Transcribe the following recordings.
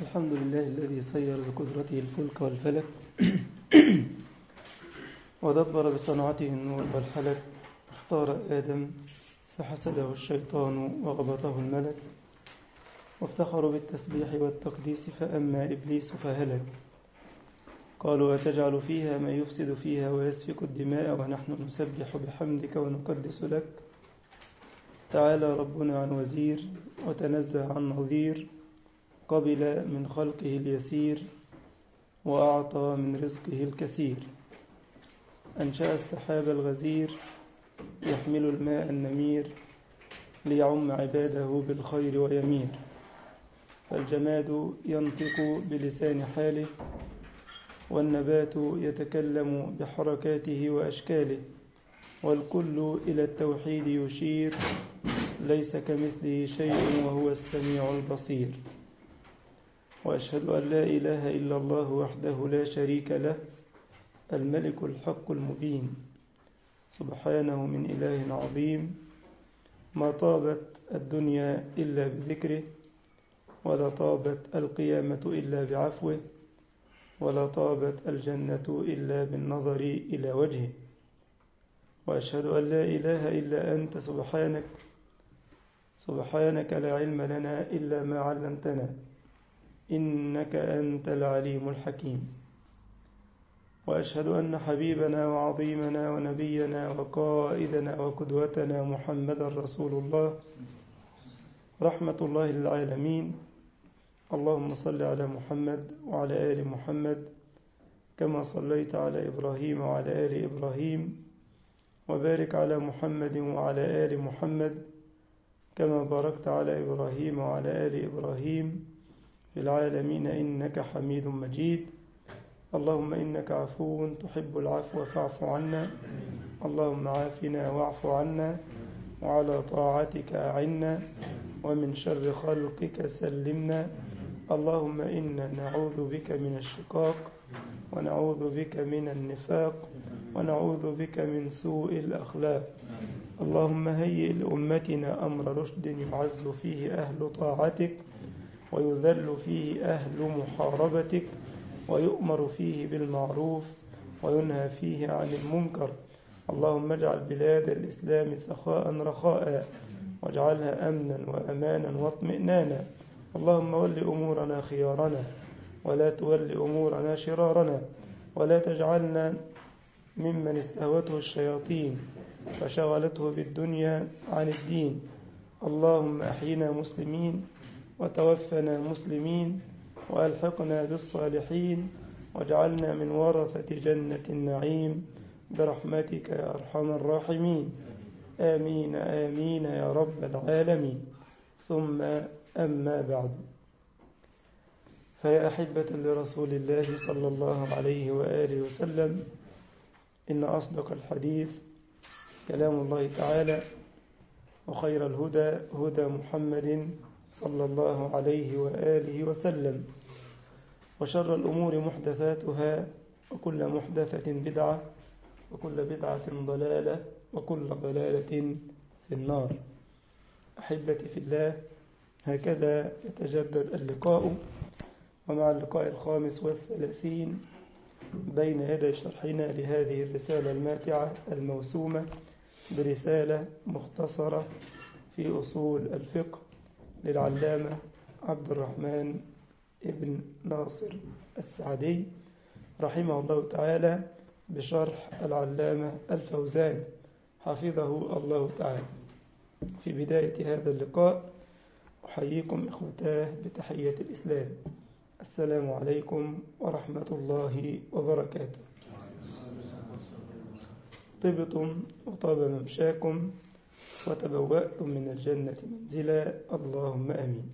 الحمد لله الذي سير بقدرته الفلك والفلك ودبر بصنعته النور والحلك اختار آدم فحسده الشيطان وغبطه الملك وافتخروا بالتسبيح والتقديس فأما إبليس فهلك قالوا أتجعل فيها ما يفسد فيها ويسفك الدماء ونحن نسبح بحمدك ونقدس لك تعالى ربنا عن وزير وتنزه عن نظير قبل من خلقه اليسير وأعطى من رزقه الكثير أنشأ السحاب الغزير يحمل الماء النمير ليعم عباده بالخير ويمير فالجماد ينطق بلسان حاله والنبات يتكلم بحركاته وأشكاله والكل إلى التوحيد يشير ليس كمثله شيء وهو السميع البصير وأشهد أن لا إله إلا الله وحده لا شريك له الملك الحق المبين سبحانه من إله عظيم ما طابت الدنيا إلا بذكره ولا طابت القيامة إلا بعفوه ولا طابت الجنة إلا بالنظر إلى وجهه وأشهد أن لا إله إلا أنت سبحانك سبحانك لا علم لنا إلا ما علمتنا إنك أنت العليم الحكيم وأشهد أن حبيبنا وعظيمنا ونبينا وقائدنا وقدوتنا محمد رسول الله رحمة الله للعالمين اللهم صل على محمد وعلى آل محمد كما صليت على إبراهيم وعلى آل إبراهيم وبارك على محمد وعلى آل محمد كما باركت على إبراهيم وعلى آل إبراهيم في العالمين إنك حميد مجيد اللهم إنك عفو تحب العفو فاعف عنا اللهم عافنا واعف عنا وعلى طاعتك أعنا ومن شر خلقك سلمنا اللهم إنا نعوذ بك من الشقاق ونعوذ بك من النفاق ونعوذ بك من سوء الأخلاق اللهم هيئ لأمتنا أمر رشد يعز فيه أهل طاعتك ويذل فيه أهل محاربتك ويؤمر فيه بالمعروف وينهى فيه عن المنكر اللهم اجعل بلاد الإسلام سخاء رخاء واجعلها أمنا وأمانا واطمئنانا اللهم ول أمورنا خيارنا ولا تول أمورنا شرارنا ولا تجعلنا ممن استهوته الشياطين فشغلته بالدنيا عن الدين اللهم أحينا مسلمين وتوفنا مسلمين وألحقنا بالصالحين واجعلنا من ورثة جنة النعيم برحمتك يا أرحم الراحمين آمين آمين يا رب العالمين ثم أما بعد فيا أحبة لرسول الله صلى الله عليه وآله وسلم إن أصدق الحديث كلام الله تعالى وخير الهدى هدى محمد صلى الله عليه وآله وسلم وشر الأمور محدثاتها وكل محدثة بدعة وكل بدعة ضلالة وكل ضلالة في النار أحبتي في الله هكذا يتجدد اللقاء ومع اللقاء الخامس والثلاثين بين يدي شرحنا لهذه الرسالة الماتعة الموسومة برسالة مختصرة في أصول الفقه للعلامة عبد الرحمن ابن ناصر السعدي رحمه الله تعالى بشرح العلامة الفوزان حفظه الله تعالى في بداية هذا اللقاء أحييكم إخوتاه بتحية الإسلام السلام عليكم ورحمة الله وبركاته طبتم وطاب ممشاكم وتبوأتم من الجنة منزلا اللهم أمين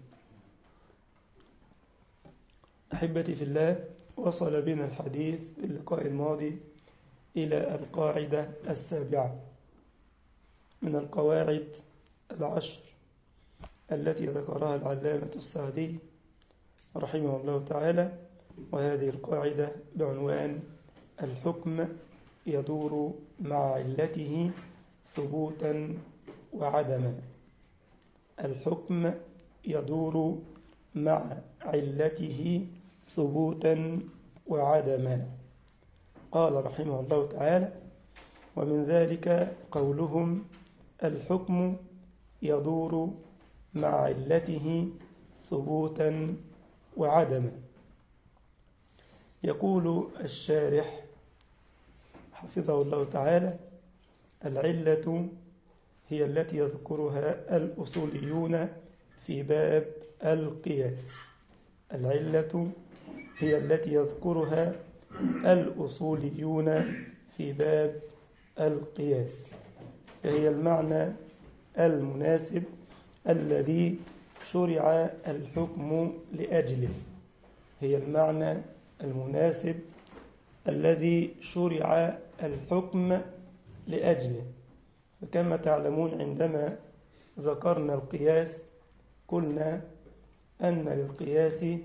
أحبتي في الله وصل بنا الحديث في اللقاء الماضي إلى القاعدة السابعة من القواعد العشر التي ذكرها العلامة السعدي رحمه الله تعالى وهذه القاعدة بعنوان الحكم يدور مع علته ثبوتا وعدما الحكم يدور مع علته ثبوتا وعدما قال رحمه الله تعالى ومن ذلك قولهم الحكم يدور مع علته ثبوتا وعدما يقول الشارح حفظه الله تعالى العلة هي التي يذكرها الأصوليون في باب القياس العلة هي التي يذكرها الأصوليون في باب القياس هي المعنى المناسب الذي شرع الحكم لأجله هي المعنى المناسب الذي شرع الحكم لأجله فكما تعلمون عندما ذكرنا القياس قلنا أن للقياس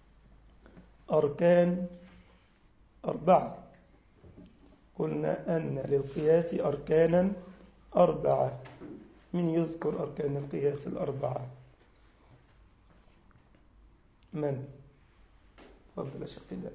أركان أربعة قلنا أن للقياس أركانا أربعة من يذكر أركان القياس الأربعة من تفضل يا شيخ فداء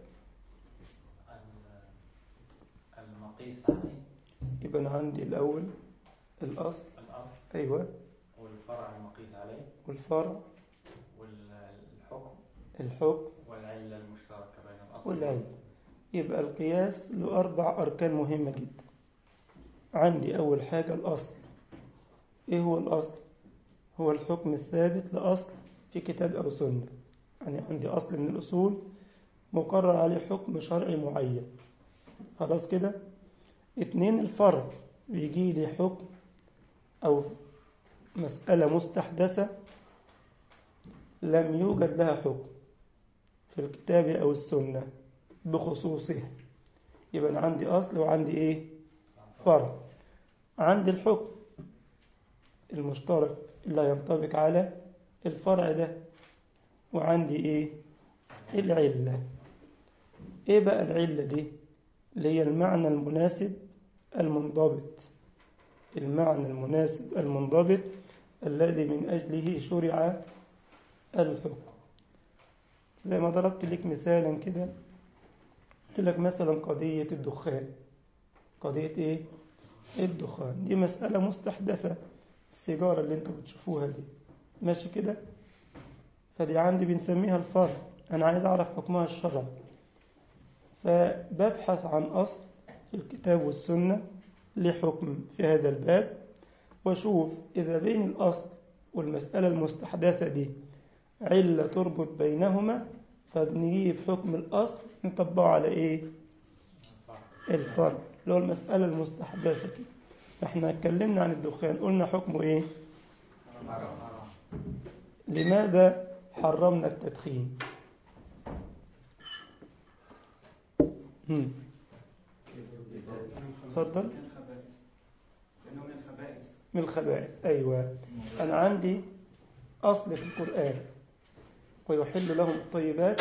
المقيس عليه يبقى عندي الأول الأصل الأصل أيوة والفرع المقيس عليه والفرع والحكم الحكم والعلة المشتركة بين الأصل والعلة يبقى القياس له أربع أركان مهمة جدا عندي أول حاجة الأصل إيه هو الأصل؟ هو الحكم الثابت لأصل في كتاب أو سنة يعني عندي أصل من الأصول مقرر عليه حكم شرعي معين خلاص كده اتنين الفرع بيجي لي حكم أو مسألة مستحدثة لم يوجد لها حكم في الكتاب أو السنة بخصوصها يبقى أنا عندي أصل وعندي إيه فرع عندي الحكم المشترك اللي ينطبق على الفرع ده وعندي إيه العلة إيه بقى العلة دي اللي هي المعنى المناسب المنضبط المعنى المناسب المنضبط الذي من أجله شرع الحكم زي ما ضربت لك مثالا كده قلت لك مثلا قضية الدخان قضية ايه الدخان دي مسألة مستحدثة السيجارة اللي انتوا بتشوفوها دي ماشي كده فدي عندي بنسميها الفرع انا عايز اعرف حكمها الشرعي فببحث عن اصل في الكتاب والسنة لحكم في هذا الباب واشوف اذا بين الاصل والمسألة المستحدثة دي علة تربط بينهما فبنجيب حكم الأصل نطبقه على إيه؟ الفرع اللي هو المسألة المستحدثة كده احنا اتكلمنا عن الدخان قلنا حكمه إيه؟ لماذا حرمنا التدخين؟ هم. تفضل لأنه من الخبائث من الخبائث أيوة أنا عندي أصل في القرآن ويحل لهم الطيبات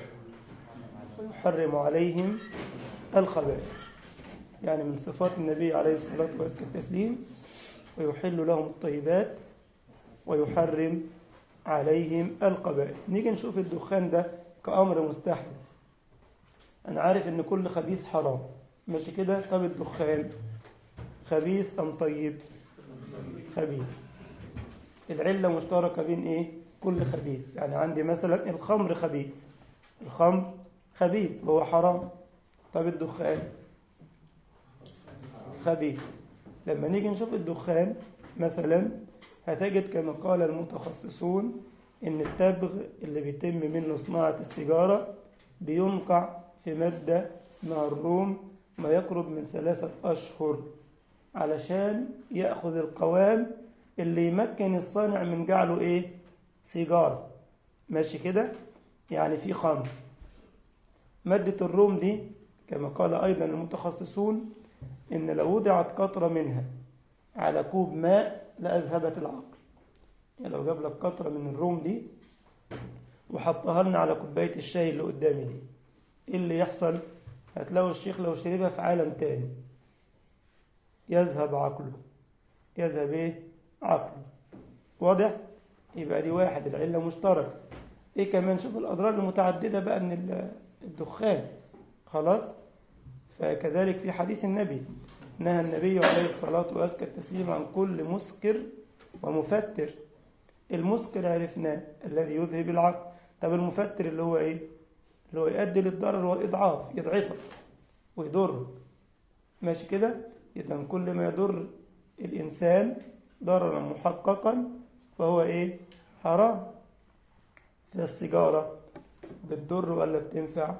ويحرم عليهم الخبائث يعني من صفات النبي عليه الصلاة والتسليم ويحل لهم الطيبات ويحرم عليهم القبائث نيجي نشوف الدخان ده كأمر مستحدث أنا عارف إن كل خبيث حرام ماشي كده طب الدخان خبيث أم طيب خبيث العلة مشتركة بين إيه كل خبيث يعني عندي مثلا الخمر خبيث الخمر خبيث وهو حرام طب الدخان خبيث لما نيجي نشوف الدخان مثلا هتجد كما قال المتخصصون ان التبغ اللي بيتم منه صناعة السيجارة بينقع في مادة اسمها الروم ما يقرب من ثلاثة أشهر علشان يأخذ القوام اللي يمكن الصانع من جعله إيه سيجارة ماشي كده يعني في خمر مادة الروم دي كما قال أيضا المتخصصون إن لو وضعت قطرة منها على كوب ماء لأذهبت العقل يعني لو جاب لك قطرة من الروم دي وحطها لنا على كوباية الشاي اللي قدامي دي إيه اللي يحصل هتلاقوا الشيخ لو شربها في عالم تاني يذهب عقله يذهب إيه عقله واضح يبقى دي واحد العلة مشتركة ايه كمان شوف الأضرار المتعددة بقى من ال- الدخان خلاص فكذلك في حديث النبي نهى النبي عليه الصلاة وأزكى التسليم عن كل مسكر ومفتر المسكر عرفناه الذي يذهب العقل طب المفتر اللي هو ايه اللي هو يؤدي للضرر والإضعاف يضعفك ويضرك ماشي كده إذا كل ما يضر الإنسان ضررا محققا فهو إيه حرام السيجارة بتضر ولا بتنفع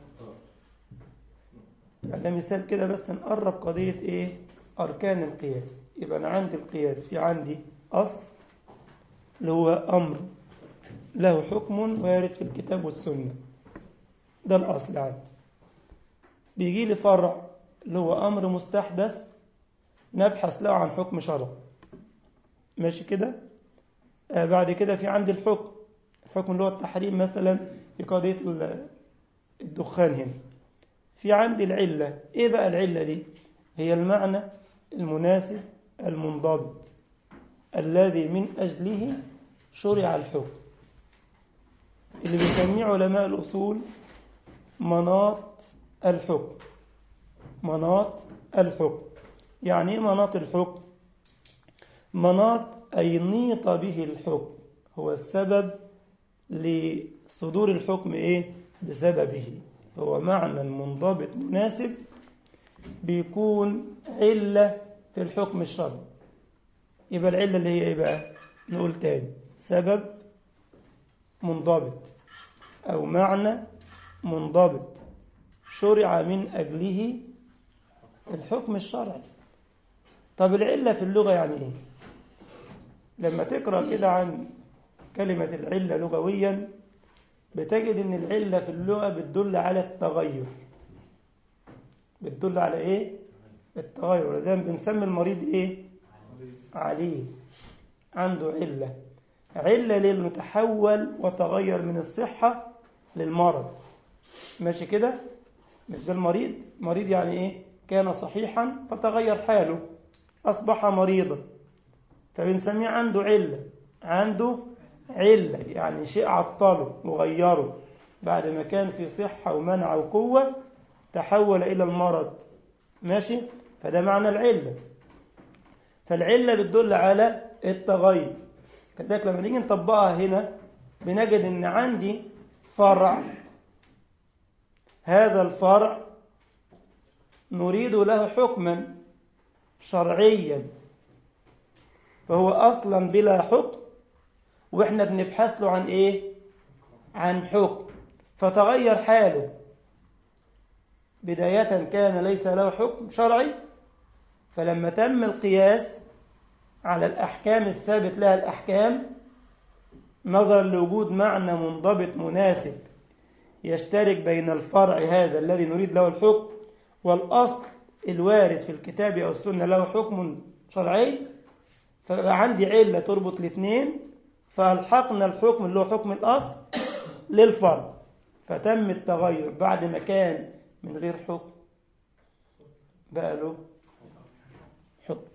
يعني ده مثال كده بس نقرب قضية إيه أركان القياس يبقى أنا عندي القياس في عندي أصل اللي هو أمر له حكم وارد في الكتاب والسنة ده الأصل عندي بيجي لي فرع اللي هو أمر مستحدث نبحث له عن حكم شرع ماشي كده آه بعد كده في عندي الحكم الحكم اللي هو التحريم مثلا في قضية ال- الدخان هنا في عندي العلة ايه بقى العلة دي هي المعنى المناسب المنضبط الذي من أجله شرع الحكم اللي بيسميه علماء الأصول مناط الحكم مناط الحكم يعني ايه مناط الحكم مناط أي نيط به الحكم هو السبب لصدور الحكم إيه بسببه هو معنى منضبط مناسب بيكون علة في الحكم الشرعي يبقى العلة اللي هي إيه بقى نقول تاني سبب منضبط أو معنى منضبط شرع من أجله الحكم الشرعي طب العلة في اللغة يعني إيه لما تقرأ كده عن كلمة العلة لغويا بتجد ان العلة في اللغة بتدل على التغير بتدل على ايه التغير ولذلك بنسمي المريض ايه عليه عنده علة علة ليه لأنه تحول وتغير من الصحة للمرض ماشي كده مش ده المريض مريض يعني ايه كان صحيحا فتغير حاله أصبح مريضا فبنسميه عنده علة عنده علة يعني شيء عطله وغيره بعد ما كان في صحة ومنع وقوة تحول إلى المرض ماشي فده معنى العلة فالعلة بتدل على التغير كذلك لما نيجي نطبقها هنا بنجد ان عندي فرع هذا الفرع نريد له حكما شرعيا فهو أصلا بلا حكم وإحنا بنبحث له عن إيه عن حكم فتغير حاله بداية كان ليس له حكم شرعي فلما تم القياس على الأحكام الثابت لها الأحكام نظرا لوجود معنى منضبط مناسب يشترك بين الفرع هذا الذي نريد له الحكم والأصل الوارد في الكتاب أو السنة له حكم شرعي فبقى عندي علة تربط الاثنين فألحقنا الحكم اللي هو حكم الأصل للفرع فتم التغير بعد ما كان من غير حكم بقى له حكم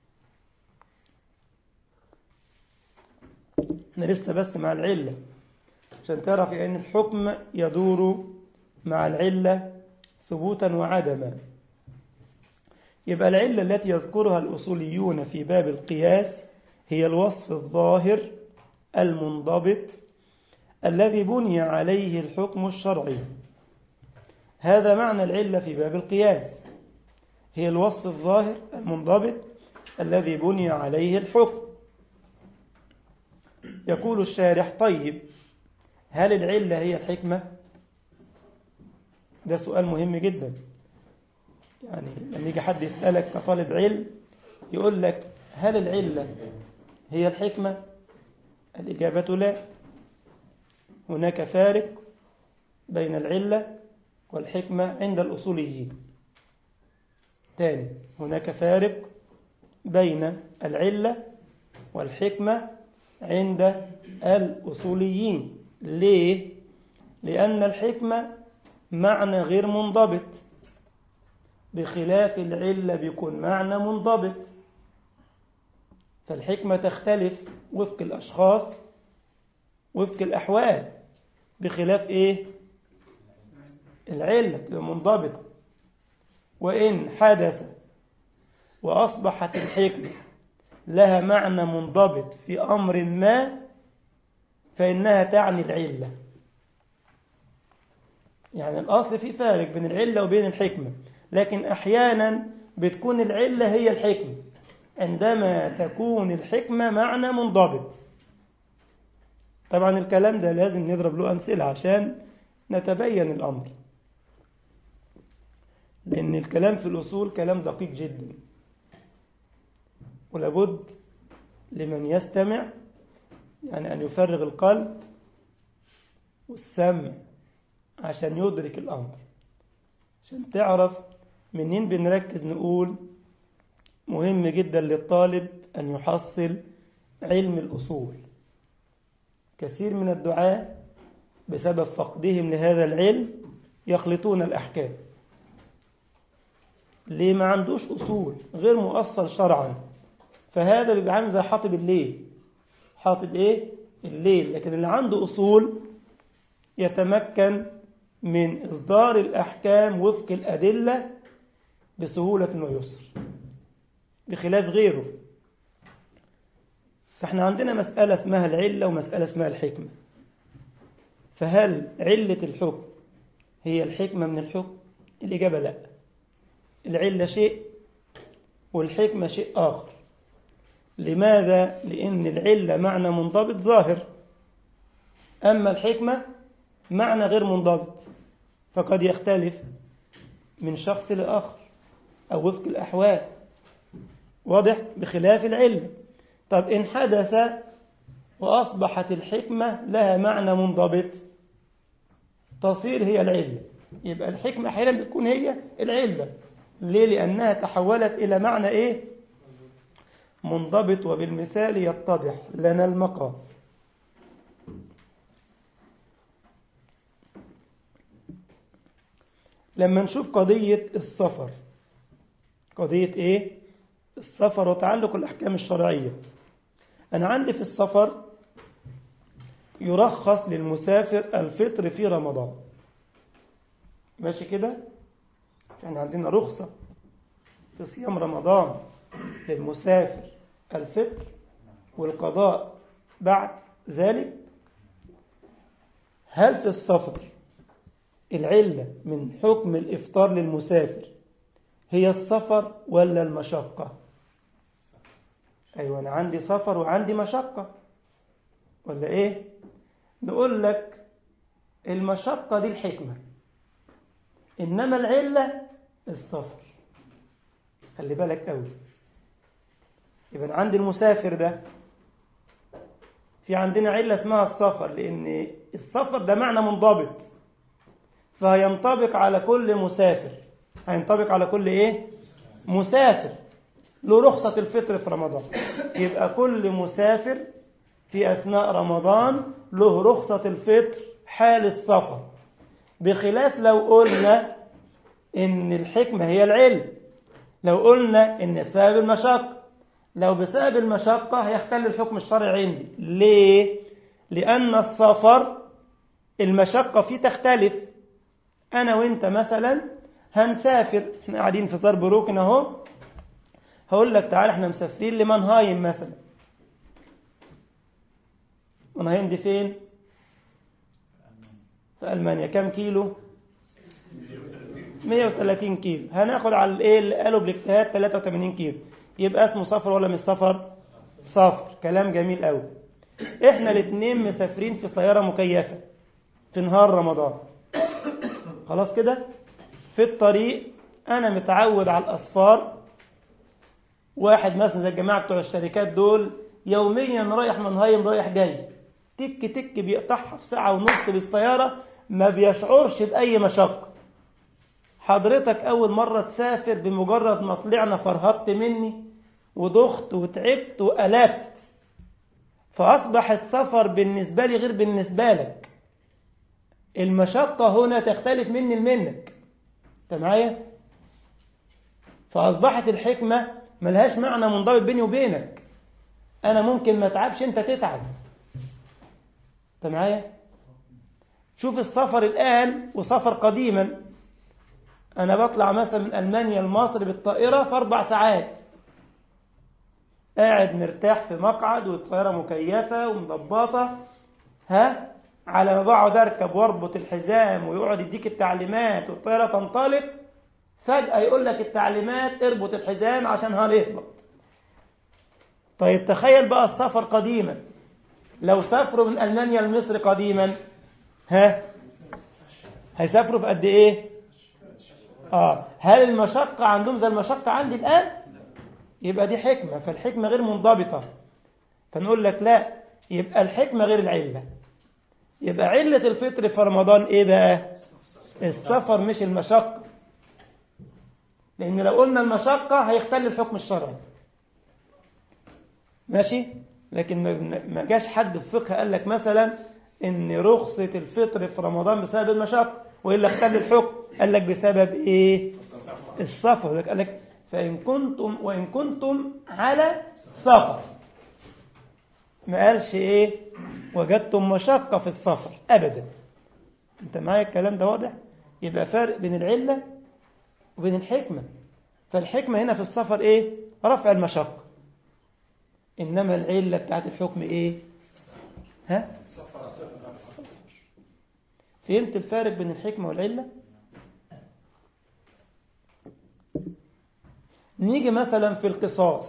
احنا لسه بس مع العلة عشان تعرف ان الحكم يدور مع العلة ثبوتا وعدما يبقى العلة التي يذكرها الأصوليون في باب القياس هي الوصف الظاهر المنضبط الذي بني عليه الحكم الشرعي هذا معنى العلة في باب القياس هي الوصف الظاهر المنضبط الذي بني عليه الحكم يقول الشارح طيب هل العلة هي الحكمة ده سؤال مهم جدا يعني لما يجي حد يسألك كطالب علم يقول لك هل العلة هي الحكمة الإجابة لا هناك فارق بين العلة والحكمة عند الأصوليين ثاني هناك فارق بين العلة والحكمة عند الأصوليين ليه؟ لأن الحكمة معنى غير منضبط بخلاف العلة بيكون معنى منضبط فالحكمة تختلف وفق الأشخاص وفق الأحوال بخلاف إيه العلة تبقى منضبطة وإن حدث وأصبحت الحكمة لها معنى منضبط في أمر ما فإنها تعني العلة يعني الأصل في فارق بين العلة وبين الحكمة لكن أحيانا بتكون العلة هي الحكمة عندما تكون الحكمة معنى منضبط طبعا الكلام ده لازم نضرب له أمثلة عشان نتبين الأمر لأن الكلام في الأصول كلام دقيق جدا ولابد لمن يستمع يعني أن يفرغ القلب والسمع عشان يدرك الأمر عشان تعرف منين بنركز نقول مهم جدا للطالب أن يحصل علم الأصول كثير من الدعاء بسبب فقدهم لهذا العلم يخلطون الأحكام ليه ما عندوش أصول غير مؤصل شرعا فهذا بيبقى عامل زي حاطب الليل حاطب إيه؟ الليل لكن اللي عنده أصول يتمكن من إصدار الأحكام وفق الأدلة بسهولة ويسر بخلاف غيره فاحنا عندنا مسألة اسمها العلة ومسألة اسمها الحكمة فهل علة الحكم هي الحكمة من الحكم الإجابة لا العلة شيء والحكمة شيء آخر لماذا؟ لأن العلة معنى منضبط ظاهر أما الحكمة معنى غير منضبط فقد يختلف من شخص لآخر أو وفق الأحوال واضح بخلاف العلم طب إن حدث وأصبحت الحكمة لها معنى منضبط تصير هي العلة يبقى الحكمة أحيانا بتكون هي العلة ليه؟ لأنها تحولت إلى معنى إيه؟ منضبط وبالمثال يتضح لنا المقام لما نشوف قضية السفر قضية إيه؟ السفر وتعلق الأحكام الشرعية أنا عندي في السفر يرخص للمسافر الفطر في رمضان ماشي كده يعني عندنا رخصة في صيام رمضان للمسافر الفطر والقضاء بعد ذلك هل في السفر العلة من حكم الإفطار للمسافر هي السفر ولا المشقة أيوة أنا عندي سفر وعندي مشقة ولا إيه نقول لك المشقة دي الحكمة إنما العلة السفر خلي بالك قوي يبقى عندي المسافر ده في عندنا علة اسمها السفر لأن السفر ده معنى منضبط فهينطبق على كل مسافر هينطبق على كل ايه مسافر له رخصة الفطر في رمضان يبقى كل مسافر في أثناء رمضان له رخصة الفطر حال السفر بخلاف لو قلنا إن الحكمة هي العلم لو قلنا إن بسبب المشقة لو بسبب المشقة هيختل الحكم الشرعي عندي ليه؟ لأن السفر المشقة فيه تختلف أنا وإنت مثلا هنسافر احنا قاعدين في صار بروكن اهو هقول لك تعالى احنا مسافرين لمنهايم مثلا منهايم دي فين في ألمانيا كام كيلو 130 كيلو هناخد على الايه اللي قالوا بالاجتهاد 83 كيلو يبقى اسمه سفر ولا مش سفر سفر كلام جميل قوي احنا الاثنين مسافرين في سياره مكيفه في نهار رمضان خلاص كده في الطريق انا متعود على الاصفار واحد مثلا زي الجماعه بتوع الشركات دول يوميا رايح منهايم رايح جاي تك تك بيقطعها في ساعه ونص بالسياره ما بيشعرش باي مشقه حضرتك اول مره تسافر بمجرد ما طلعنا فرهطت مني وضغط وتعبت وقلبت فاصبح السفر بالنسبه لي غير بالنسبه لك المشقه هنا تختلف مني لمنك انت معايا فاصبحت الحكمه ملهاش معنى منضبط بيني وبينك انا ممكن ما اتعبش انت تتعب انت معايا شوف السفر الآن وسفر قديما أنا بطلع مثلا من ألمانيا لمصر بالطائرة في أربع ساعات قاعد مرتاح في مقعد والطيارة مكيفة ومضبطة ها على ما بقعد أركب واربط الحزام ويقعد يديك التعليمات والطيارة تنطلق فجأة يقول لك التعليمات اربط الحزام عشان هنهبط طيب تخيل بقى السفر قديما لو سافروا من ألمانيا لمصر قديما ها هيسافروا في قد ايه اه هل المشقة عندهم زي المشقة عندي الآن يبقى دي حكمة فالحكمة غير منضبطة فنقول لك لا يبقى الحكمة غير العلة يبقى علة الفطر في رمضان ايه بقى السفر مش المشقة لأن لو قلنا المشقة هيختل الحكم الشرعي ماشي لكن ما جاش حد في فقه قال لك مثلا ان رخصة الفطر في رمضان بسبب المشقة وإلا اختل الحكم قال لك بسبب ايه السفر قال لك فإن كنتم وإن كنتم على سفر ما قالش ايه وجدتم مشقة في السفر أبدا انت معايا الكلام ده واضح يبقى فرق بين العلة وبين الحكمة فالحكمة هنا في السفر ايه رفع المشقة إنما العلة بتاعت الحكم ايه ها فهمت الفارق بين الحكمة والعلة نيجي مثلا في القصاص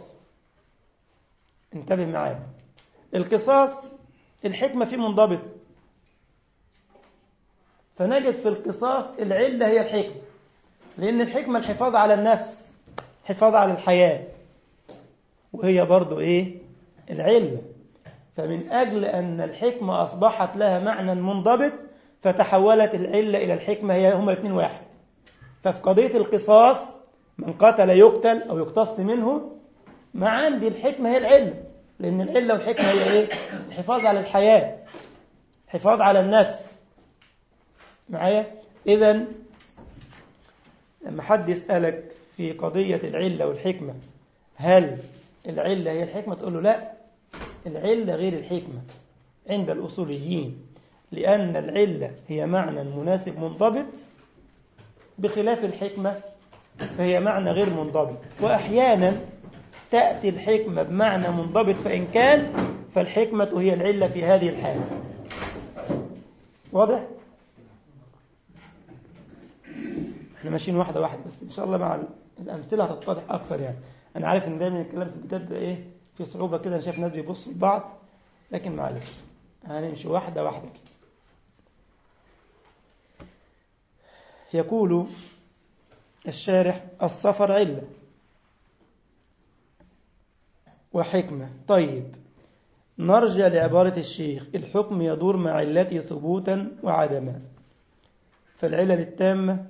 انتبه معايا القصاص الحكمة فيه منضبط فنجد في القصاص العلة هي الحكمة لأن الحكمة الحفاظ على النفس حفاظ على الحياة وهي برضو إيه العلة فمن أجل أن الحكمة أصبحت لها معنى منضبط فتحولت العلة إلى الحكمة هي هما الاثنين واحد ففي قضية القصاص من قتل يقتل أو يقتص منه ما عندي الحكمة هي العلة لأن العلة والحكمة هي إيه الحفاظ على الحياة حفاظ على النفس معايا إذا لما حد يسألك في قضية العلة والحكمة هل العلة هي الحكمة تقول له لا العلة غير الحكمة عند الأصوليين لأن العلة هي معنى مناسب منضبط بخلاف الحكمة فهي معنى غير منضبط وأحيانا تأتي الحكمة بمعنى منضبط فإن كان فالحكمة هي العلة في هذه الحالة واضح؟ احنا ماشيين واحدة واحدة بس إن شاء الله مع الأمثلة هتتضح أكثر يعني أنا عارف إن دايما الكلام في الكتاب ده إيه في صعوبة كده أنا شايف ناس بيبصوا لبعض لكن معلش هنمشي واحدة واحدة كده يقول الشارح السفر علة وحكمة طيب نرجع لعبارة الشيخ الحكم يدور مع علته ثبوتا وعدما فالعلل التامة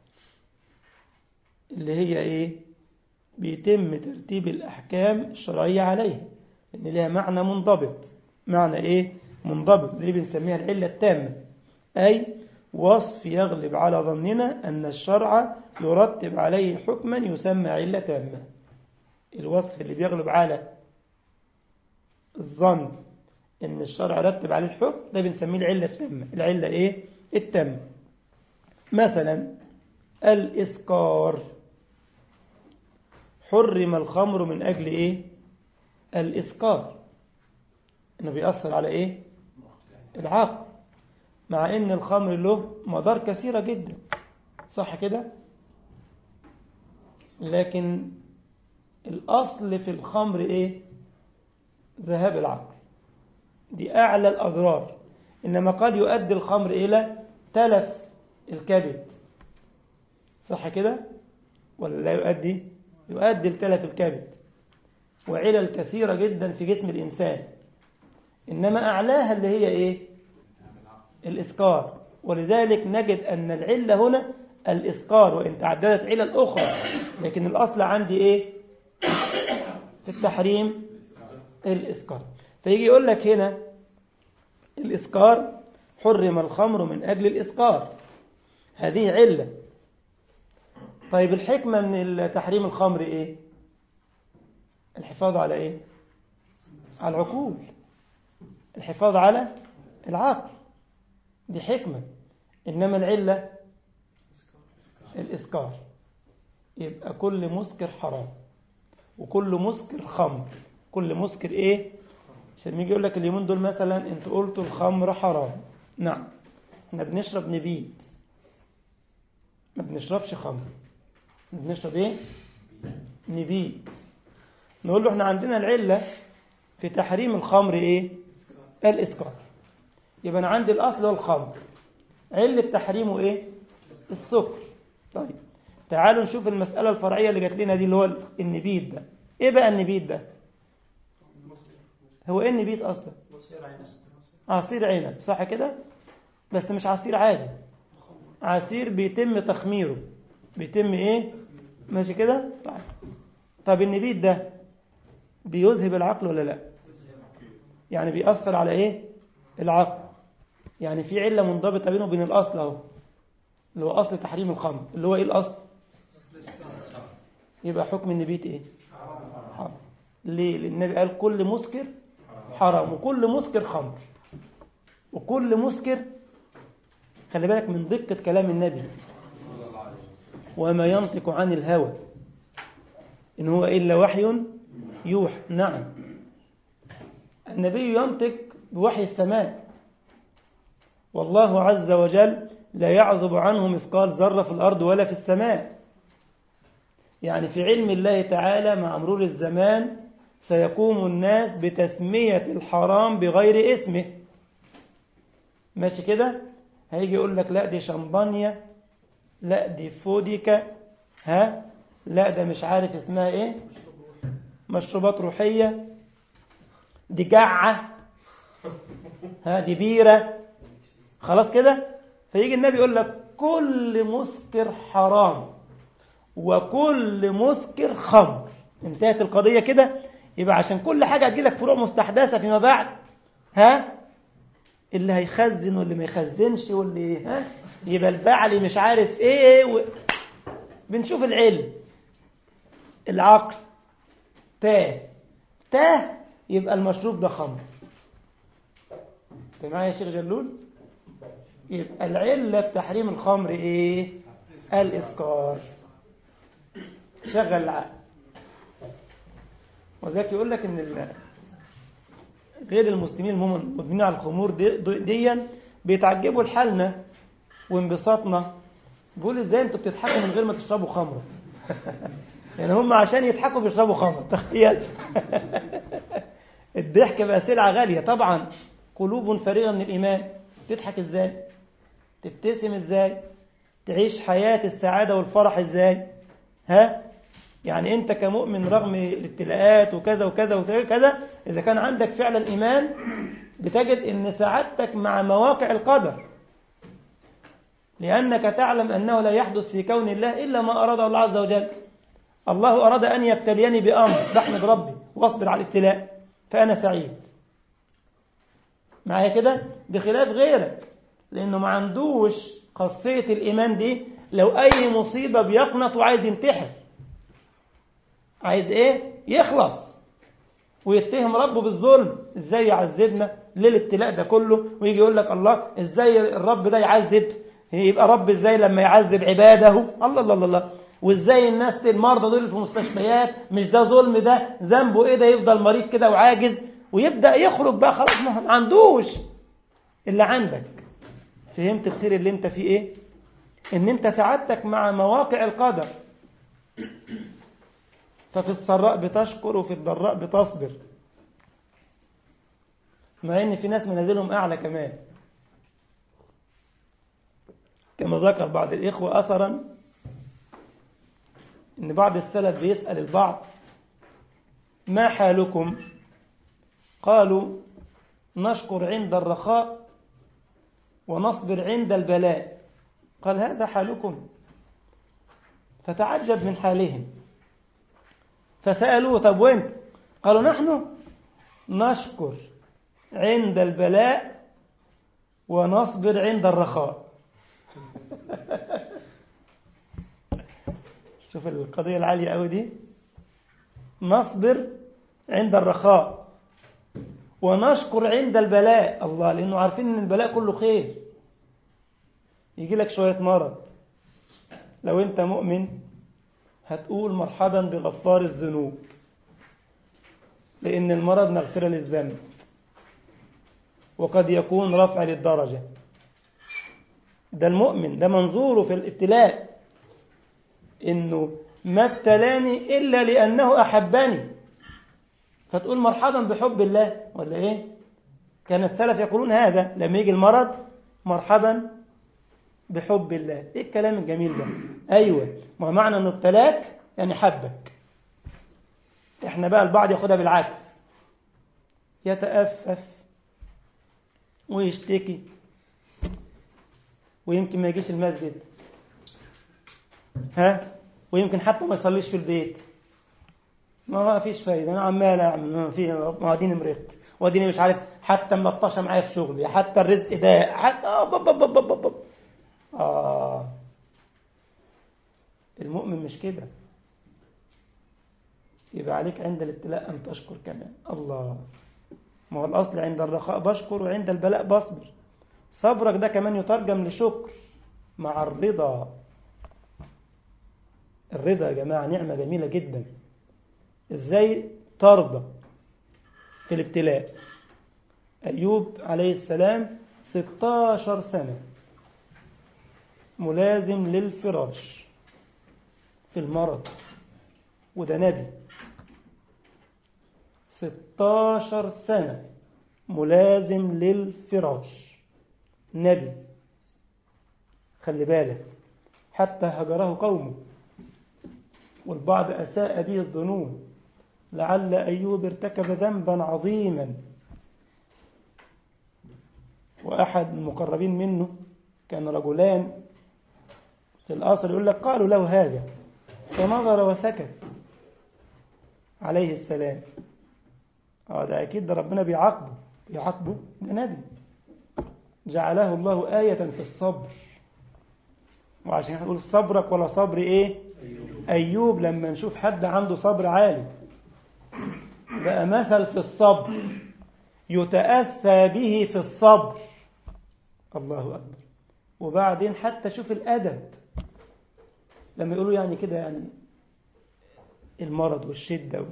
اللي هي ايه بيتم ترتيب الأحكام الشرعية عليها لأن لها معنى منضبط معنى ايه منضبط دي بنسميها العلة التامة أي وصف يغلب على ظننا أن الشرع يرتب عليه حكما يسمى علة تامة الوصف اللي بيغلب على الظن أن الشرع يرتب عليه الحكم ده بنسميه العلة التامة العلة إيه؟ التامة مثلا الإسكار حرم الخمر من أجل إيه؟ الإسكار إنه بيأثر على إيه؟ العقل مع ان الخمر له مضار كثيرة جدا صح كده لكن الأصل في الخمر إيه ذهاب العقل دي أعلى الأضرار إنما قد يؤدي الخمر إلى تلف الكبد صح كده ولا لا يؤدي يؤدي لتلف الكبد وعلل كثيرة جدا في جسم الإنسان إنما أعلاها اللي هي إيه الإسكار ولذلك نجد أن العلة هنا الإسكار وإن تعددت علل أخرى لكن الأصل عندي إيه في التحريم الإسكار فيجي يقول لك هنا الإسكار حرم الخمر من أجل الإسكار هذه علة طيب الحكمة من تحريم الخمر إيه الحفاظ على إيه على العقول الحفاظ على العقل دي حكمة إنما العلة الإسكار يبقى كل مسكر حرام وكل مسكر خمر كل مسكر إيه عشان يجي يقول لك اليومين دول مثلا انت قلتوا الخمر حرام نعم احنا بنشرب نبيد ما بنشربش خمر بنشرب ايه نبيد نقول له احنا عندنا العلة في تحريم الخمر ايه الاسكار يبقى انا عندي الاصل هو الخمر علة تحريمه ايه السكر طيب تعالوا نشوف المسألة الفرعية اللي جات لنا دي اللي هو النبيد ده ايه بقى النبيد ده هو ايه النبيد اصلا عصير عنب صح كده بس مش عصير عادي عصير بيتم تخميره بيتم ايه ماشي كده طيب طب النبيد ده بيذهب العقل ولا لا يعني بيأثر على ايه العقل يعني في علة منضبطة بينه وبين الأصل اهو اللي هو أصل تحريم الخمر اللي هو ايه الأصل يبقى حكم النبيت ايه حرام ليه لأن النبي قال كل مسكر حرام وكل مسكر خمر وكل مسكر خلي بالك من دقة كلام النبي وما ينطق عن الهوى إن هو إلا وحي يوحى نعم النبي ينطق بوحي السماء والله عز وجل لا يعزب عنه مثقال ذرة في الأرض ولا في السماء يعني في علم الله تعالى مع مرور الزمان سيقوم الناس بتسمية الحرام بغير اسمه ماشي كده هيجي يقول لك لا دي شمبانيا لا دي فوديكا ها لا ده مش عارف اسمها ايه مشروبات روحية دي جعة ها دي بيرة خلاص كده فيجي النبي يقول لك كل مسكر حرام وكل مسكر خمر انتهت القضية كده يبقى عشان كل حاجة تجيلك فروع مستحدثة فيما بعد ها اللي هيخزن واللي ما يخزنش واللي ها يبقى البعلي مش عارف ايه و... بنشوف العلم العقل تاه تاه يبقى المشروب ده خمر انت معايا يا شيخ جلول يبقى العلة في تحريم الخمر ايه الاسكار شغل العقل وذلك يقول لك ان ال... غير المسلمين هم مدمنين على الخمور دي ديا بيتعجبوا لحالنا وانبساطنا بيقول ازاي انتوا بتضحكوا من غير ما تشربوا خمره يعني هم عشان يضحكوا بيشربوا خمر تخيل الضحك بقى سلعة غالية طبعا قلوب فريغة من الإيمان تضحك ازاي تبتسم ازاي تعيش حياة السعادة والفرح ازاي ها يعني انت كمؤمن رغم الابتلاءات وكذا وكذا وكذا اذا كان عندك فعلا ايمان بتجد ان سعادتك مع مواقع القدر لانك تعلم انه لا يحدث في كون الله الا ما اراد الله عز وجل الله اراد ان يبتليني بامر بحمد ربي واصبر على الابتلاء فانا سعيد معايا كده بخلاف غيرك لانه ما عندوش خاصيه الايمان دي لو اي مصيبه بيقنط وعايز ينتحر عايز ايه يخلص ويتهم ربه بالظلم ازاي يعذبنا ليه الابتلاء ده كله ويجي يقول لك الله ازاي الرب ده يعذب يبقى رب ازاي لما يعذب عباده الله الله الله, الله. وازاي الناس المرضى دول في مستشفيات مش ده ظلم ده ذنبه ايه ده يفضل مريض كده وعاجز ويبدا يخرج بقى خلاص ما عندوش اللي عندك فهمت الخير اللي انت فيه ايه ان انت سعادتك مع مواقع القدر ففي السراء بتشكر وفي الضراء بتصبر مع ان في ناس منازلهم اعلى كمان كما ذكر بعض الاخوه اثرا ان بعض السلف بيسال البعض ما حالكم قالوا نشكر عند الرخاء ونصبر عند البلاء قال هذا حالكم فتعجب من حالهم فسألوه طب وانت قالوا نحن نشكر عند البلاء ونصبر عند الرخاء شوف القضية العالية قوي دي نصبر عند الرخاء ونشكر عند البلاء الله لأنه عارفين أن البلاء كله خير يجي لك شوية مرض لو أنت مؤمن هتقول مرحبا بغفار الذنوب لأن المرض مغفرة للذنب وقد يكون رفع للدرجة ده المؤمن ده منظوره في الابتلاء إنه ما ابتلاني إلا لأنه أحبني فتقول مرحبا بحب الله ولا إيه كان السلف يقولون هذا لما يجي المرض مرحبا بحب الله إيه الكلام الجميل ده أيوة ما معنى أنه ابتلاك يعني حبك إحنا بقى البعض ياخدها بالعكس يتأفف ويشتكي ويمكن ما يجيش المسجد ها ويمكن حتى ما يصليش في البيت ما فيش فايدة أنا عمال أعمل ما في ما اديني مرضت واديني مش عارف حتى ملطشة معايا في شغلي حتى الرزق ده حتى آه بب بب بب بب. آه المؤمن مش كده يبقى عليك عند الابتلاء أن تشكر كمان الله ما هو الأصل عند الرخاء بشكر وعند البلاء بصبر صبرك ده كمان يترجم لشكر مع الرضا الرضا يا جماعة نعمة جميلة جدا ازاي ترضى في الابتلاء أيوب عليه السلام 16 سنة ملازم للفراش في المرض وده نبي 16 سنة ملازم للفراش نبي خلي بالك حتى هجره قومه والبعض أساء به الظنون لعل أيوب ارتكب ذنبا عظيما وأحد المقربين منه كان رجلان في الأصل يقول لك قالوا له هذا فنظر وسكت عليه السلام اه ده أكيد ده ربنا بيعاقبه بيعاقبه ده نبي جعله الله آية في الصبر وعشان نقول صبرك ولا صبر ايه أيوب لما نشوف حد عنده صبر عالي بقى مثل في الصبر يتأسى به في الصبر الله أكبر وبعدين حتى شوف الأدب لما يقولوا يعني كده يعني المرض والشدة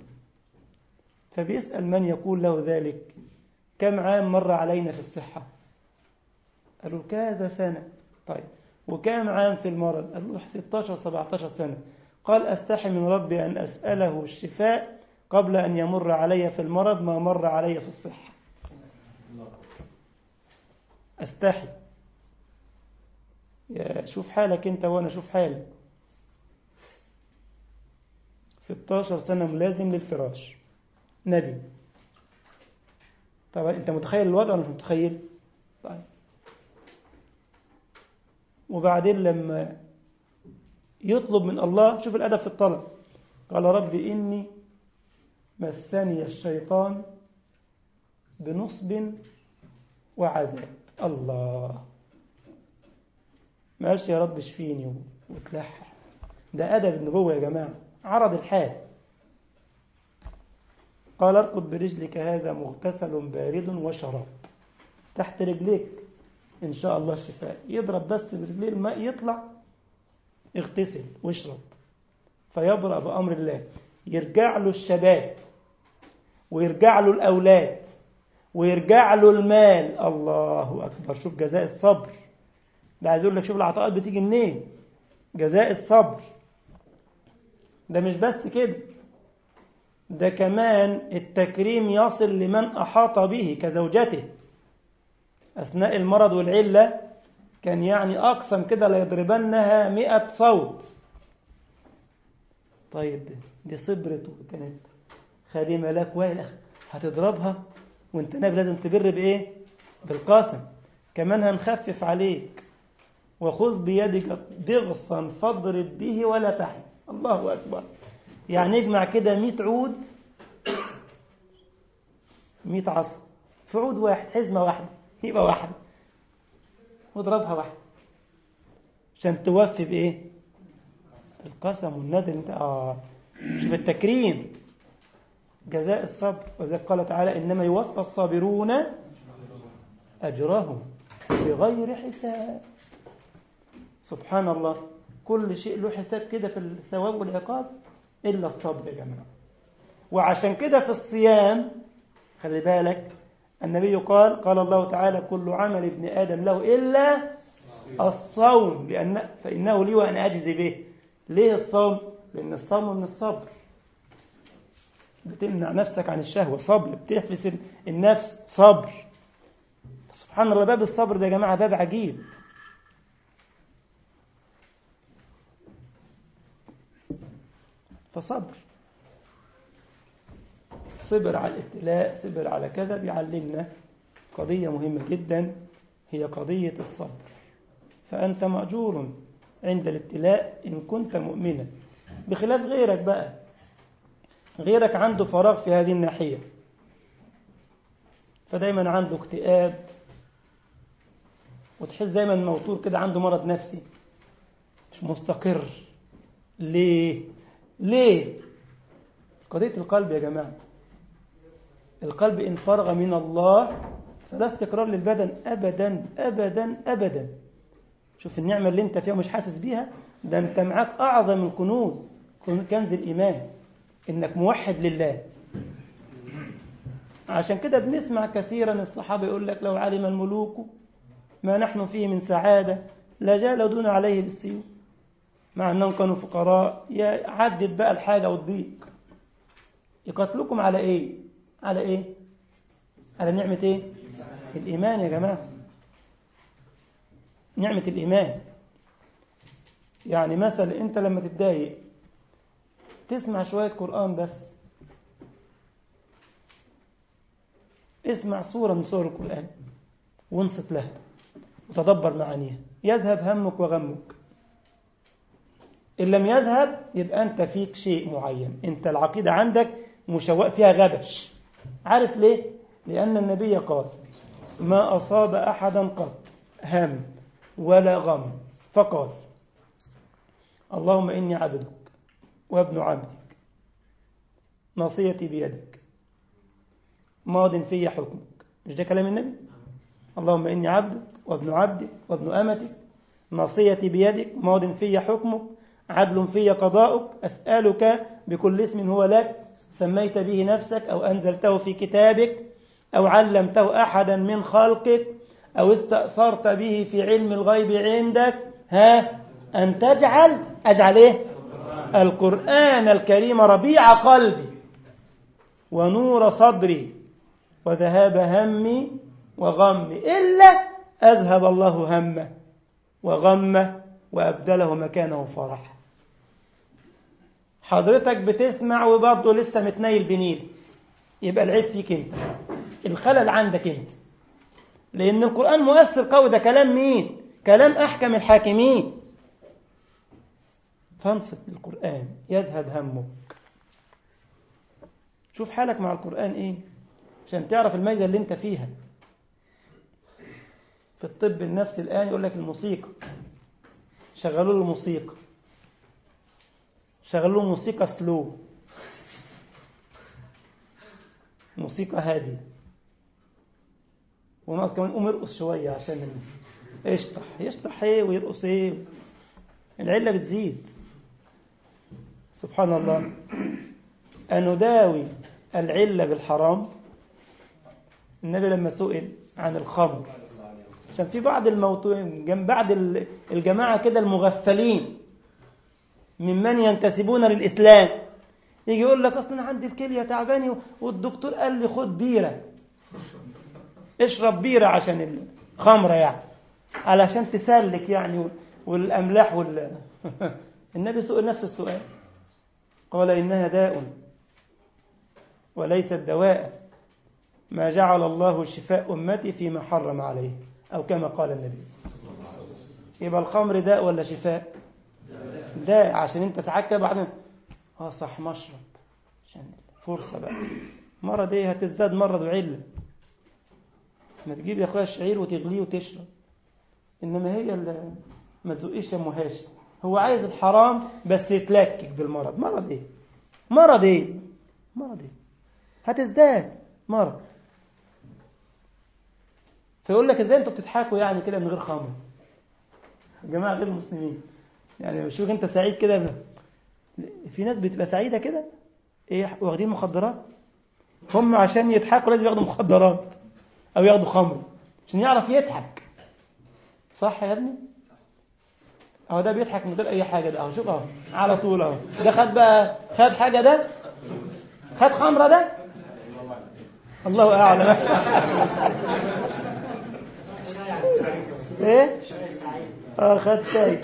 فبيسأل من يقول له ذلك كم عام مر علينا في الصحة قالوا كذا سنة طيب وكم عام في المرض قال له 16 17 سنة قال أستحي من ربي أن أسأله الشفاء قبل أن يمر علي في المرض ما مر علي في الصحة أستحي يا شوف حالك أنت وأنا شوف حالي 16 سنة ملازم للفراش نبي طبعا أنت متخيل الوضع ولا مش متخيل طيب وبعدين لما يطلب من الله شوف الأدب في الطلب قال رب إني مسني الشيطان بنصب وعذاب الله ما قالش يا رب اشفيني وتلحح ده أدب النبوة يا جماعة عرض الحال قال اركض برجلك هذا مغتسل بارد وشراب تحت رجليك إن شاء الله الشفاء يضرب بس برجليه الماء يطلع اغتسل واشرب فيبرأ بأمر الله يرجع له الشباب ويرجع له الأولاد ويرجع له المال الله أكبر شوف جزاء الصبر ده عايز يقول لك شوف العطاءات بتيجي منين جزاء الصبر ده مش بس كده ده كمان التكريم يصل لمن أحاط به كزوجته أثناء المرض والعلة كان يعني أقسم كده ليضربنها مئة صوت طيب دي صبرت وكانت خادمة لك ويلك هتضربها وانت نبي لازم تبر بإيه بالقاسم كمان هنخفف عليك وخذ بيدك ضغصا فاضرب به ولا تحن الله أكبر يعني اجمع كده مئة عود مئة عصا في عود واحد حزمة واحدة يبقى واحدة واضربها واحدة عشان توفي بإيه القسم والنذر انت آه شوف التكريم جزاء الصبر وذلك قال تعالى إنما يوفى الصابرون أجرهم بغير حساب سبحان الله كل شيء له حساب كده في الثواب والعقاب إلا الصبر يا جماعة وعشان كده في الصيام خلي بالك النبي قال قال الله تعالى كل عمل ابن آدم له إلا الصوم لأن فإنه لي وأنا أجزي به ليه الصوم؟ لأن الصوم من الصبر بتمنع نفسك عن الشهوة صبر بتحبس النفس صبر سبحان الله باب الصبر ده يا جماعة باب عجيب فصبر صبر على الابتلاء صبر على كذا بيعلمنا قضية مهمة جدا هي قضية الصبر فأنت مأجور عند الابتلاء إن كنت مؤمنا بخلاف غيرك بقى غيرك عنده فراغ في هذه الناحية فدايما عنده اكتئاب وتحس دايما موتور كده عنده مرض نفسي مش مستقر ليه ليه قضية القلب يا جماعة القلب إن فرغ من الله فلا استقرار للبدن أبدا أبدا أبدا شوف النعمة اللي انت فيها مش حاسس بيها ده انت معاك أعظم الكنوز كنز الإيمان إنك موحد لله عشان كده بنسمع كثيرا الصحابة يقول لك لو علم الملوك ما نحن فيه من سعادة لجالدون عليه بالسيوف مع أنهم كانوا فقراء يعدد بقى الحاجة والضيق يقتلوكم على إيه على إيه على نعمة إيه الإيمان يا جماعة نعمة الإيمان يعني مثلا أنت لما تتضايق تسمع شوية قرآن بس اسمع صورة من صور القرآن وانصت لها وتدبر معانيها يذهب همك وغمك إن لم يذهب يبقى أنت فيك شيء معين أنت العقيدة عندك مشوق فيها غبش عارف ليه؟ لأن النبي قال ما أصاب أحدا قط هم ولا غم فقال اللهم إني عبدك وابن عبدك ناصيتي بيدك ماض في حكمك مش ده كلام النبي اللهم إني عبدك وابن عبدك وابن أمتك ناصيتي بيدك ماض في حكمك عدل في قضاؤك أسألك بكل اسم هو لك سميت به نفسك أو أنزلته في كتابك أو علمته أحدا من خلقك أو استأثرت به في علم الغيب عندك ها أن تجعل أجعل إيه القرآن الكريم ربيع قلبي ونور صدري وذهاب همي وغمي إلا أذهب الله همه وغمه وأبدله مكانه فرح حضرتك بتسمع وبرضه لسه متنيل بنيل يبقى العيب فيك انت الخلل عندك انت لأن القرآن مؤثر قوي ده كلام مين كلام أحكم الحاكمين فانصت للقرآن يذهب همك شوف حالك مع القرآن ايه عشان تعرف الميزة اللي انت فيها في الطب النفسي الآن يقول لك الموسيقى شغلوا له موسيقى شغلوا له موسيقى سلو موسيقى هادية ونقعد كمان قوم يرقص شوية عشان يشطح يشطح ايه ويرقص ايه العلة بتزيد سبحان الله أنداوي العلة بالحرام النبي لما سئل عن الخمر عشان في بعض الموضوعين جنب بعض الجماعة كده المغفلين ممن ينتسبون للإسلام يجي يقول لك أصلا عندي الكلية تعباني والدكتور قال لي خد بيرة اشرب بيرة عشان الخمرة يعني علشان تسلك يعني والأملاح وال النبي سئل نفس السؤال قال إنها داء وليست دواء ما جعل الله شفاء أمتي فيما حرم عليه أو كما قال النبي يبقى الخمر داء ولا شفاء داء عشان انت ساعات كده بعدين اه صح مشرب عشان فرصة بقى مرض ايه هتزداد مرض وعلة ما تجيب يا اخويا الشعير وتغليه وتشرب انما هي اللي ما تزقيش يا مهاشم هو عايز الحرام بس يتلكك بالمرض مرض ايه مرض ايه مرض ايه هتزداد مرض فيقول لك ازاي انتوا بتضحكوا يعني كده من غير خمر جماعة غير المسلمين يعني شوف انت سعيد كده في ناس بتبقى سعيدة كده ايه واخدين مخدرات هم عشان يضحكوا لازم ياخدوا مخدرات او ياخدوا خمر عشان يعرف يضحك صح يا ابني اهو ده بيضحك من غير اي حاجه ده اهو شوف اهو على طول اهو ده خد بقى خد حاجه ده خد خمره ده الله اعلم ايه اه خد شاي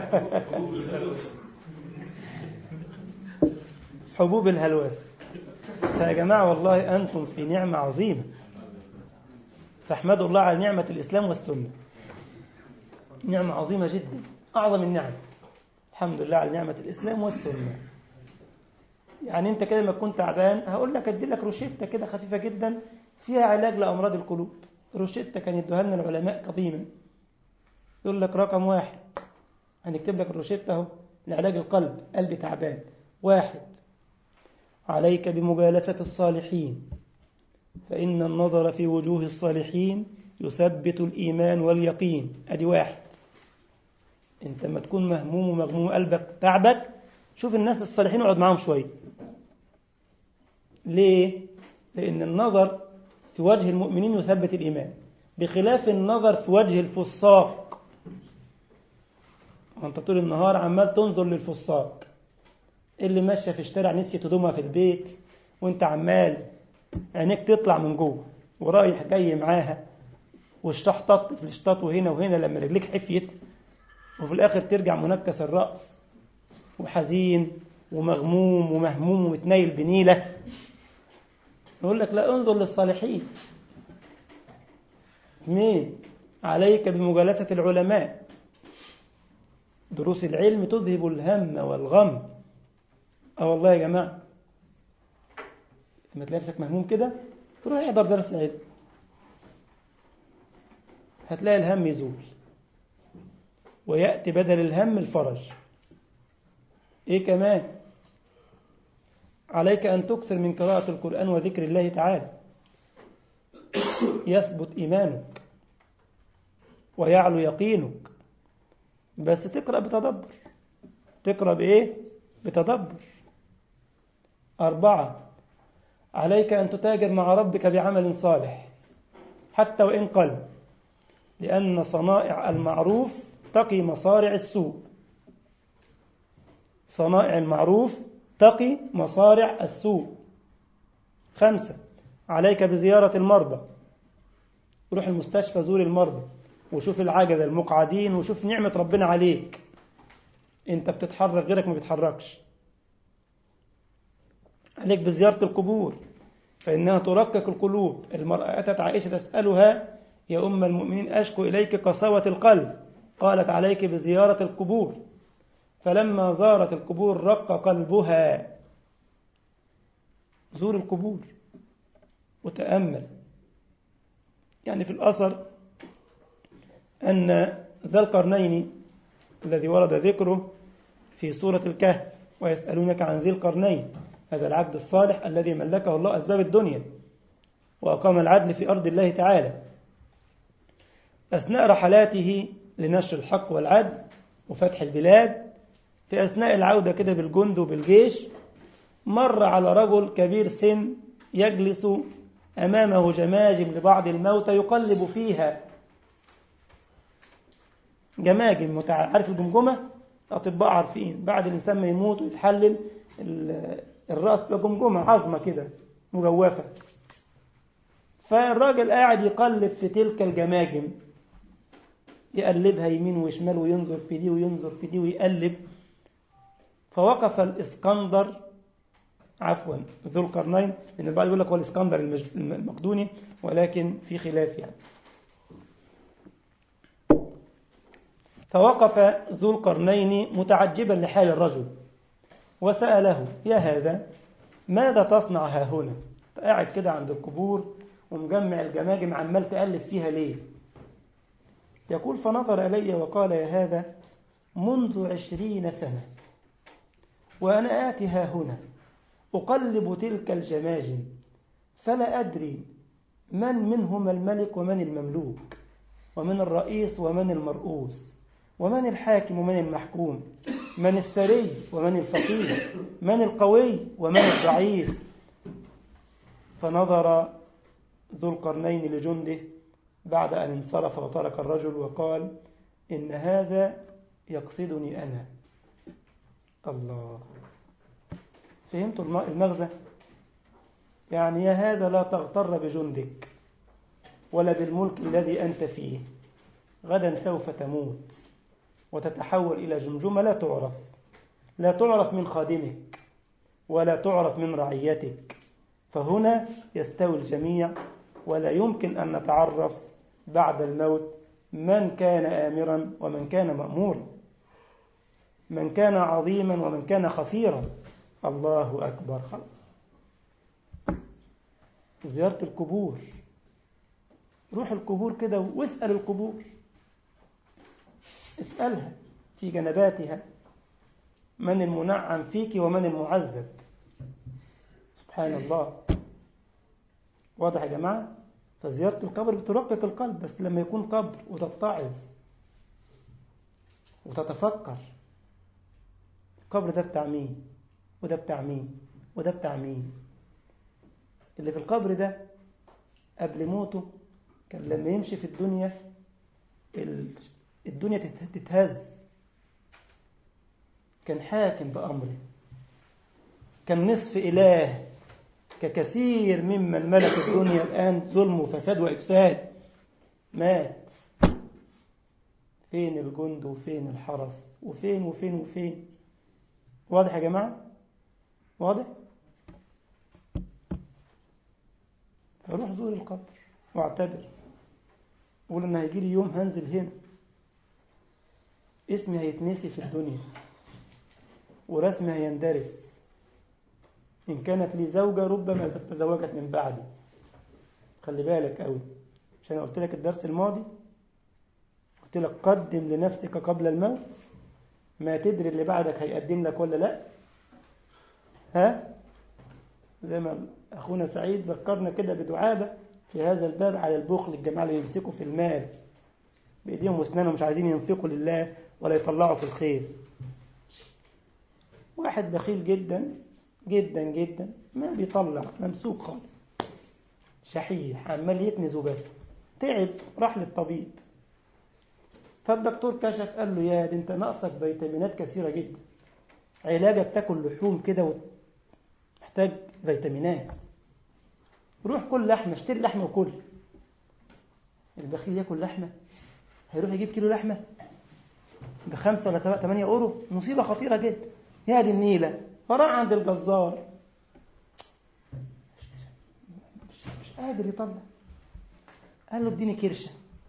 حبوب الهلوسه فيا جماعه والله انتم في نعمه عظيمه فاحمدوا الله على نعمه الاسلام والسنه نعمه عظيمه جدا اعظم النعم الحمد لله على نعمه الاسلام والسنه يعني انت كده لما تكون تعبان هقول لك ادي لك روشته كده خفيفه جدا فيها علاج لامراض القلوب روشته كان يدوها لنا العلماء قديما يقول لك رقم واحد هنكتب لك الروشته اهو لعلاج القلب قلبي تعبان واحد عليك بمجالسة الصالحين فإن النظر في وجوه الصالحين يثبت الإيمان واليقين أدي واحد أنت لما تكون مهموم ومغموم قلبك تعبك شوف الناس الصالحين واقعد معاهم شوية ليه؟ لأن النظر في وجه المؤمنين يثبت الإيمان بخلاف النظر في وجه الفساق وانت طول النهار عمال تنظر للفساق اللي ماشيه في الشارع نسيت هدومها في البيت وانت عمال عينيك تطلع من جوه ورايح جاي معاها واشتحطت في الاشتاط وهنا وهنا لما رجليك حفيت وفي الاخر ترجع منكس الراس وحزين ومغموم ومهموم ومتنيل بنيله نقول لك لا انظر للصالحين اثنين عليك بمجالسة العلماء دروس العلم تذهب الهم والغم اه والله يا جماعة لما تلاقي نفسك مهموم كده تروح احضر درس العلم هتلاقي الهم يزول ويأتي بدل الهم الفرج ايه كمان عليك أن تكثر من قراءة القرآن وذكر الله تعالى يثبت إيمانك ويعلو يقينك بس تقرأ بتدبر تقرأ بإيه؟ بتدبر أربعة عليك أن تتاجر مع ربك بعمل صالح حتى وإن قل لأن صنائع المعروف تقي مصارع السوء صنائع المعروف تقي مصارع السوء خمسة عليك بزيارة المرضى روح المستشفى زور المرضى وشوف العجلة المقعدين وشوف نعمة ربنا عليك انت بتتحرك غيرك ما بيتحركش عليك بزيارة القبور فإنها ترقق القلوب المرأة أتت عائشة تسألها يا أم المؤمنين أشكو إليك قساوة القلب قالت عليك بزيارة القبور فلما زارت القبور رق قلبها زور القبور وتأمل يعني في الأثر أن ذا القرنين الذي ورد ذكره في سورة الكهف ويسألونك عن ذي القرنين هذا العبد الصالح الذي ملكه الله أسباب الدنيا وأقام العدل في أرض الله تعالى أثناء رحلاته لنشر الحق والعدل وفتح البلاد في أثناء العودة كده بالجند وبالجيش مر على رجل كبير سن يجلس أمامه جماجم لبعض الموتى يقلب فيها جماجم متع... عارف الجمجمة أطباء عارفين بعد الإنسان ما يموت ويتحلل الرأس بجمجمة عظمة كده مجوفة فالراجل قاعد يقلب في تلك الجماجم يقلبها يمين وشمال وينظر في دي وينظر في دي ويقلب فوقف الإسكندر عفوا ذو القرنين لأن البعض يقول لك هو الإسكندر المقدوني ولكن في خلاف يعني فوقف ذو القرنين متعجبا لحال الرجل وسأله يا هذا ماذا تصنع ها هنا قاعد كده عند القبور ومجمع الجماجم عمال تألف فيها ليه يقول فنظر إلي وقال يا هذا منذ عشرين سنة وأنا آتي ها هنا أقلب تلك الجماجم فلا أدري من منهما الملك ومن المملوك ومن الرئيس ومن المرؤوس ومن الحاكم ومن المحكوم من الثري ومن الفقير من القوي ومن الضعيف فنظر ذو القرنين لجنده بعد أن انصرف وترك الرجل وقال إن هذا يقصدني أنا الله فهمتوا الم- المغزى يعني يا هذا لا تغتر بجندك ولا بالملك الذي أنت فيه غدا سوف تموت وتتحول إلى جمجمة لا تعرف لا تعرف من خادمك ولا تعرف من رعيتك فهنا يستوي الجميع ولا يمكن أن نتعرف بعد الموت من كان آمرا ومن كان مأمورا من كان عظيما ومن كان خفيرا الله أكبر خلاص زيارة القبور روح القبور كده واسأل القبور اسألها في جنباتها من المنعم فيك ومن المعذب سبحان الله واضح يا جماعة فزيارة القبر بترقق القلب بس لما يكون قبر وتتعظ وتتفكر القبر ده بتاع مين وده بتاع مين وده بتاع مين اللي في القبر ده قبل موته كان لما يمشي في الدنيا ال- الدنيا تت- تتهز كان حاكم بأمره كان نصف إله ككثير ممن ملك الدنيا الآن ظلم وفساد وإفساد مات فين الجند وفين الحرس وفين وفين وفين واضح يا جماعة واضح فروح زور القبر واعتبر قول ان هيجي لي يوم هنزل هنا اسمي هيتنسي في الدنيا ورسمي هيندرس إن كانت لي زوجة ربما تزوجت من بعدي خلي بالك قوي عشان قلت لك الدرس الماضي قلت لك قدم لنفسك قبل الموت ما تدري اللي بعدك هيقدم لك ولا لا ها زي ما أخونا سعيد ذكرنا كده بدعابة في هذا الباب على البخل الجماعة اللي يمسكوا في المال بإيديهم وأسنانهم مش عايزين ينفقوا لله ولا يطلعوا في الخير واحد بخيل جدا جدا جدا ما بيطلع ممسوك خالص شحيح عمال يكنز وبس تعب راح للطبيب فالدكتور كشف قال له يا دي انت ناقصك فيتامينات كثيرة جدا علاجك تاكل لحوم كده محتاج فيتامينات روح كل لحمة اشتري لحمة وكل البخيل ياكل لحمة هيروح يجيب كيلو لحمة بخمسة ولا سبعة ثمانية أورو مصيبة خطيرة جدا يا دي النيلة فراح عند الجزار مش, مش قادر يطلع قال له اديني كرشة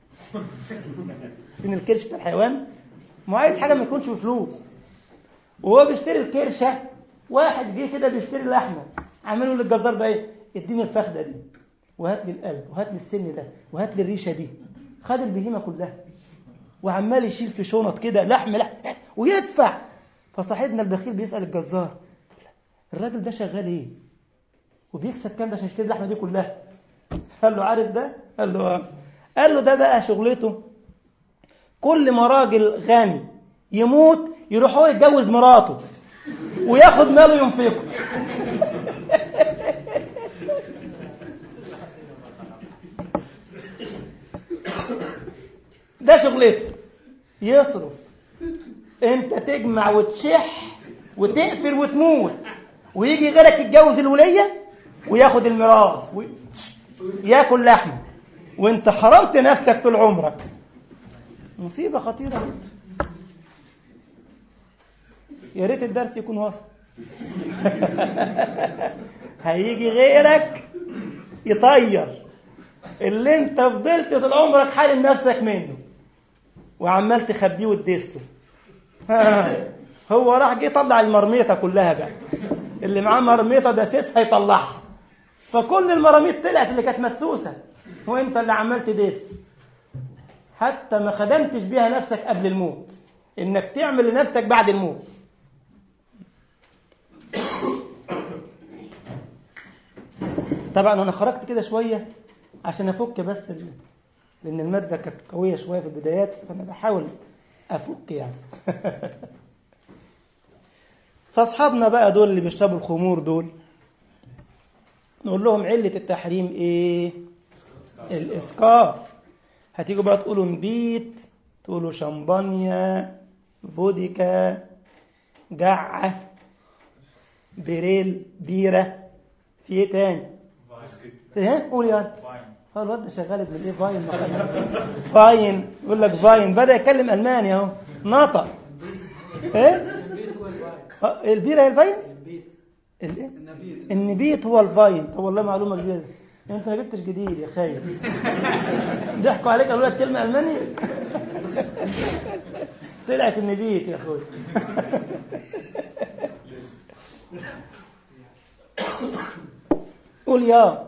اديني الكرش بتاع الحيوان ما عايز حاجة ما يكونش بفلوس وهو بيشتري الكرشة واحد جه كده بيشتري لحمة عمال يقول للجزار بقى ايه اديني الفخدة دي وهات لي القلب وهات لي السن ده وهات لي الريشة دي خد البهيمة كلها وعمال يشيل في شنط كده لحم لحم ويدفع فصاحبنا البخيل بيسأل الجزار الراجل ده شغال ايه وبيكسب كام ده عشان يشتري اللحمه دي كلها قال له عارف ده قال له آه. قال له ده بقى شغلته كل ما راجل غني يموت يروح هو يتجوز مراته وياخد ماله ينفقه ده شغلته يصرف انت تجمع وتشح وتقفل وتموت ويجي غيرك يتجوز الولية وياخد الميراث وياكل لحمه وانت حرمت نفسك طول عمرك مصيبة خطيرة يا ريت الدرس يكون وصل هيجي غيرك يطير اللي انت فضلت طول عمرك حارم نفسك منه وعمال تخبيه وتدسه هو راح جه طلع المرميطة كلها بقى اللي معاه مرميطة ده سيس هيطلعها فكل المراميط طلعت اللي كانت مسوسة وانت اللي عمال تدس حتى ما خدمتش بيها نفسك قبل الموت انك تعمل لنفسك بعد الموت طبعا انا خرجت كده شوية عشان افك بس ال... لان المادة كانت قوية شوية في البدايات فانا بحاول أفك يعني فأصحابنا بقى دول اللي بيشربوا الخمور دول نقول لهم علة التحريم إيه الإسكار هتيجوا بقى تقولوا نبيت تقولوا شمبانيا فوديكا جعة بريل بيرة في ايه تاني ها قول يا اه الواد ده شغال ابن الايه فاين فاين يقول لك فاين بدا يتكلم الماني اهو نطق ايه آه، البيره هي الفاين الايه النبيت هو الفاين طب والله معلومه جديده انت ما جبتش جديد يا خايف ضحكوا عليك قالوا لك كلمه الماني طلعت النبيت يا اخوي قول يا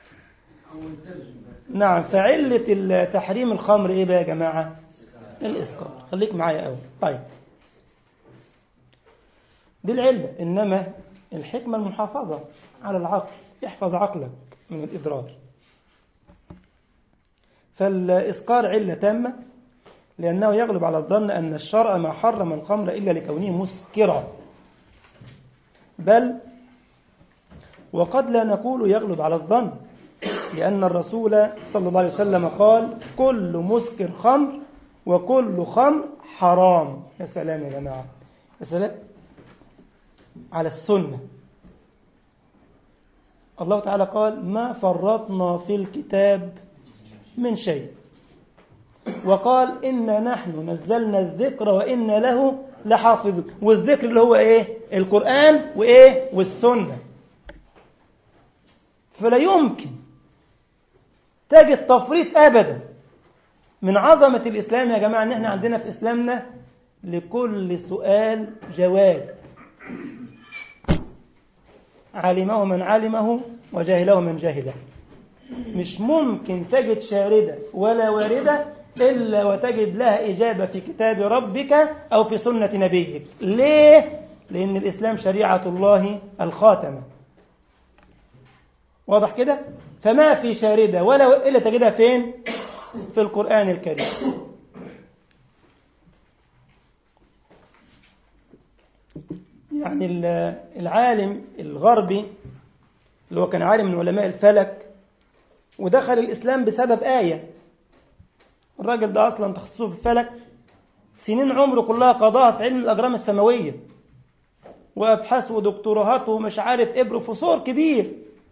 نعم فعلة تحريم الخمر ايه بقى يا جماعة الاسقاط خليك معايا قوي طيب دي العلة انما الحكمة المحافظة على العقل يحفظ عقلك من الإضرار فالإسقار علة تامة لأنه يغلب على الظن أن الشرع ما حرم الخمر إلا لكونه مسكرا بل وقد لا نقول يغلب على الظن لأن الرسول صلى الله عليه وسلم قال كل مسكر خمر وكل خمر حرام يا سلام يا جماعة يا سلام على السنة الله تعالى قال ما فرطنا في الكتاب من شيء وقال إنا نحن نزلنا الذكر وإنا له لحافظ والذكر اللي هو إيه القرآن وإيه والسنة فلا يمكن تجد تفريط أبدا من عظمة الإسلام يا جماعة إن إحنا عندنا في إسلامنا لكل سؤال جواب علمه من علمه وجهله من جهله مش ممكن تجد شاردة ولا واردة إلا وتجد لها إجابة في كتاب ربك أو في سنة نبيك ليه؟ لأن الإسلام شريعة الله الخاتمة واضح كده؟ فما في شاردة ولا إلا تجدها فين؟ في القرآن الكريم يعني العالم الغربي اللي هو كان عالم من علماء الفلك ودخل الإسلام بسبب آية الراجل ده أصلا تخصصه في الفلك سنين عمره كلها قضاها في علم الأجرام السماوية وأبحاثه ودكتوراته ومش عارف إيه بروفيسور كبير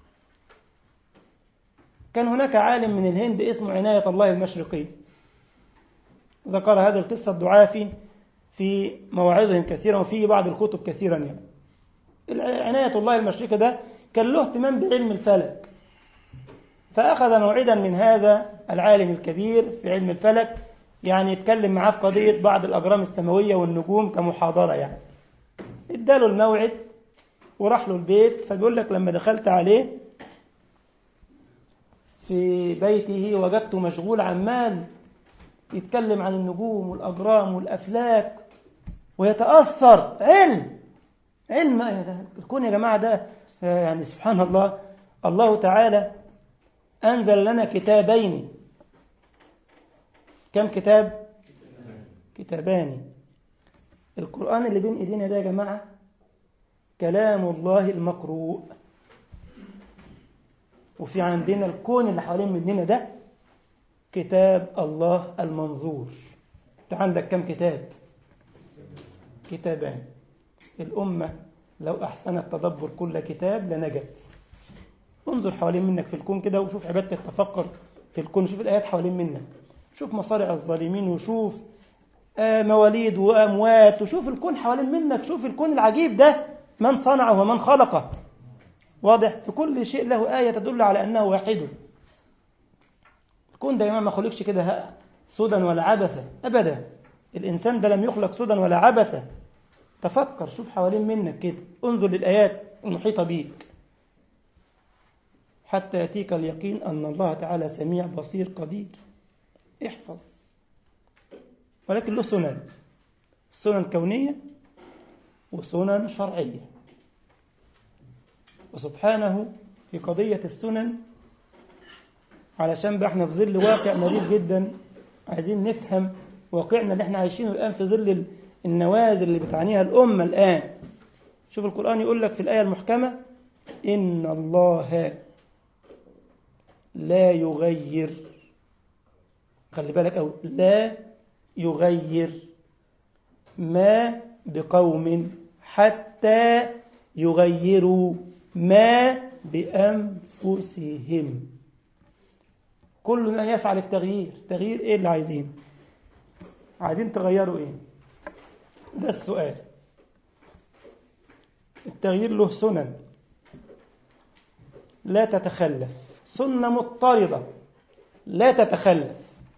كان هناك عالم من الهند اسمه عناية الله المشرقي ذكر هذا القصة الدعافي في مواعظهم كثيرا وفي بعض الكتب كثيرا يعني عناية الله المشرقي ده كان له اهتمام بعلم الفلك فأخذ موعدا من هذا العالم الكبير في علم الفلك يعني يتكلم معاه في قضية بعض الأجرام السماوية والنجوم كمحاضرة يعني اداله الموعد وراح له البيت فبيقول لك لما دخلت عليه في بيته وجدته مشغول عمال يتكلم عن النجوم والأجرام والأفلاك ويتأثر علم علم الكون يا جماعة ده يعني سبحان الله الله تعالى أنزل لنا كتابين كم كتاب كتابان القرآن اللي بين إيدينا ده يا جماعة كلام الله المقروء وفي عندنا الكون اللي حوالين مننا ده كتاب الله المنظور انت عندك كم كتاب كتابان الأمة لو أحسنت تدبر كل كتاب لنجت انظر حوالين منك في الكون كده وشوف عبادتك تفكر في الكون شوف الآيات حوالين منك شوف مصارع الظالمين وشوف آه مواليد وأموات وشوف الكون حوالين منك شوف الكون العجيب ده من صنعه ومن خلقه واضح في كل شيء له آية تدل على أنه واحد الكون ده ما خلقش كده سودا ولا عبثا أبدا الإنسان ده لم يخلق سودا ولا عبثا تفكر شوف حوالين منك كده انظر للآيات المحيطة بيك حتى يأتيك اليقين أن الله تعالى سميع بصير قدير احفظ ولكن له سنن سنن كونية وسنن شرعية وسبحانه في قضية السنن علشان بقى احنا في ظل واقع مريض جدا عايزين نفهم واقعنا اللي احنا عايشينه الآن في ظل ال- النوازل اللي بتعانيها الأمة الآن شوف القرآن يقول لك في الآية المحكمة إن الله لا يغير خلي بالك أو لا يغير ما بقوم حتى يغيروا ما بأنفسهم كلنا يفعل التغيير تغيير ايه اللي عايزين عايزين تغيروا ايه ده السؤال التغيير له سنن لا تتخلف سنة مضطردة لا تتخلف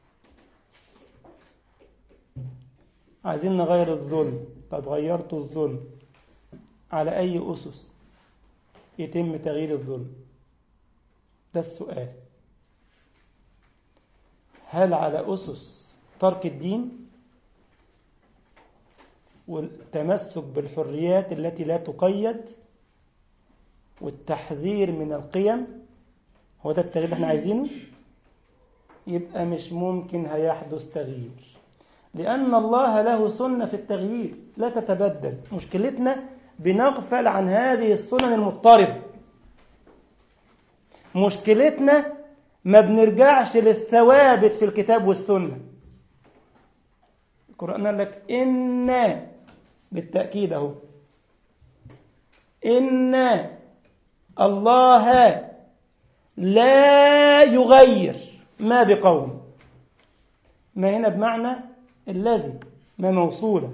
عايزين نغير الظلم طب غيرتوا الظلم على أي أسس يتم تغيير الظلم ده السؤال هل على أسس ترك الدين والتمسك بالحريات التي لا تقيد والتحذير من القيم هو ده التغيير اللي احنا عايزينه يبقى مش ممكن هيحدث تغيير لأن الله له سنة في التغيير لا تتبدل مشكلتنا بنغفل عن هذه السنن المضطربة مشكلتنا ما بنرجعش للثوابت في الكتاب والسنة القرآن قال لك إنا بالتأكيد أهو إن الله لا يغير ما بقوم ما هنا بمعنى الذي ما موصولة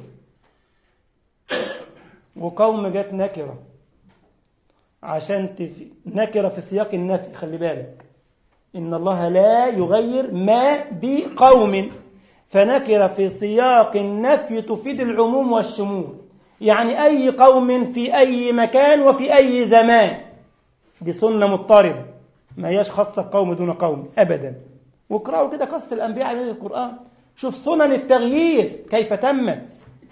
وقوم جت نكرة عشان تف... نكرة في سياق النفي خلي بالك إن الله لا يغير ما بقوم فنكرة في سياق النفي تفيد العموم والشمول يعني أي قوم في أي مكان وفي أي زمان دي سنة مضطربة ما هياش خاصة قوم دون قوم أبدا واقرأوا كده قصة الأنبياء عليه القرآن شوف سنن التغيير كيف تمت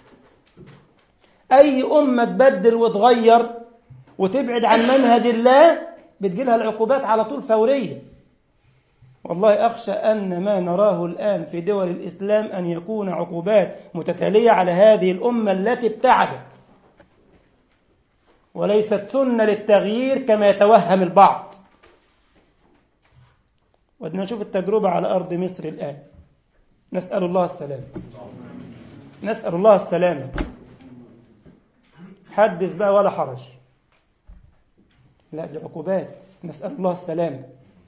أي أمة تبدل وتغير وتبعد عن منهج الله بتجيلها العقوبات على طول فورية والله أخشى أن ما نراه الآن في دول الإسلام أن يكون عقوبات متتالية على هذه الأمة التي ابتعدت وليست سنة للتغيير كما يتوهم البعض ودنا نشوف التجربة على أرض مصر الآن نسأل الله السلامة نسأل الله السلامة حدث بقى ولا حرج لا دي عقوبات نسأل الله السلامة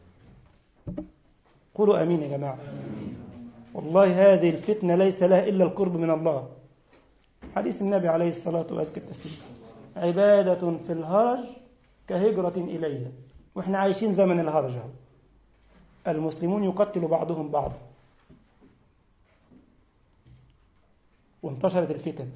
قولوا أمين يا جماعة والله هذه الفتنة ليس لها إلا القرب من الله حديث النبي عليه الصلاة والسلام عبادة في الهرج كهجرة إليه وإحنا عايشين زمن الهرج اهو. المسلمون يقتل بعضهم بعضا وانتشرت الفتن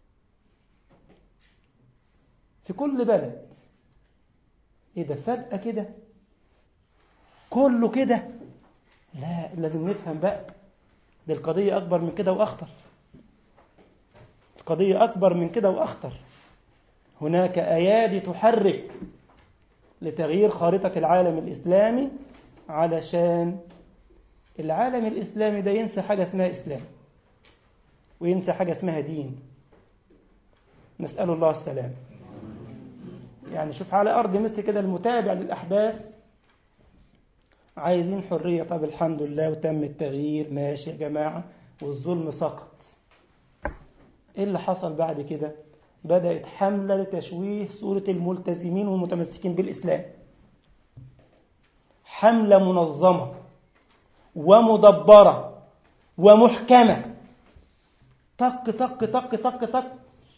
في كل بلد ايه ده فجأة كده كله كده لا لازم نفهم بقى دي القضية أكبر من كده وأخطر القضية أكبر من كده وأخطر هناك أيادي تحرك لتغيير خارطة العالم الإسلامي علشان العالم الإسلامي ده ينسى حاجة اسمها إسلام وينسى حاجة اسمها دين نسأل الله السلام يعني شوف على أرض مصر كده المتابع للأحداث عايزين حرية طب الحمد لله وتم التغيير ماشي يا جماعة والظلم سقط ايه اللي حصل بعد كده بدأت حملة لتشويه صورة الملتزمين والمتمسكين بالإسلام حملة منظمة ومدبرة ومحكمة طق طق طق طق طق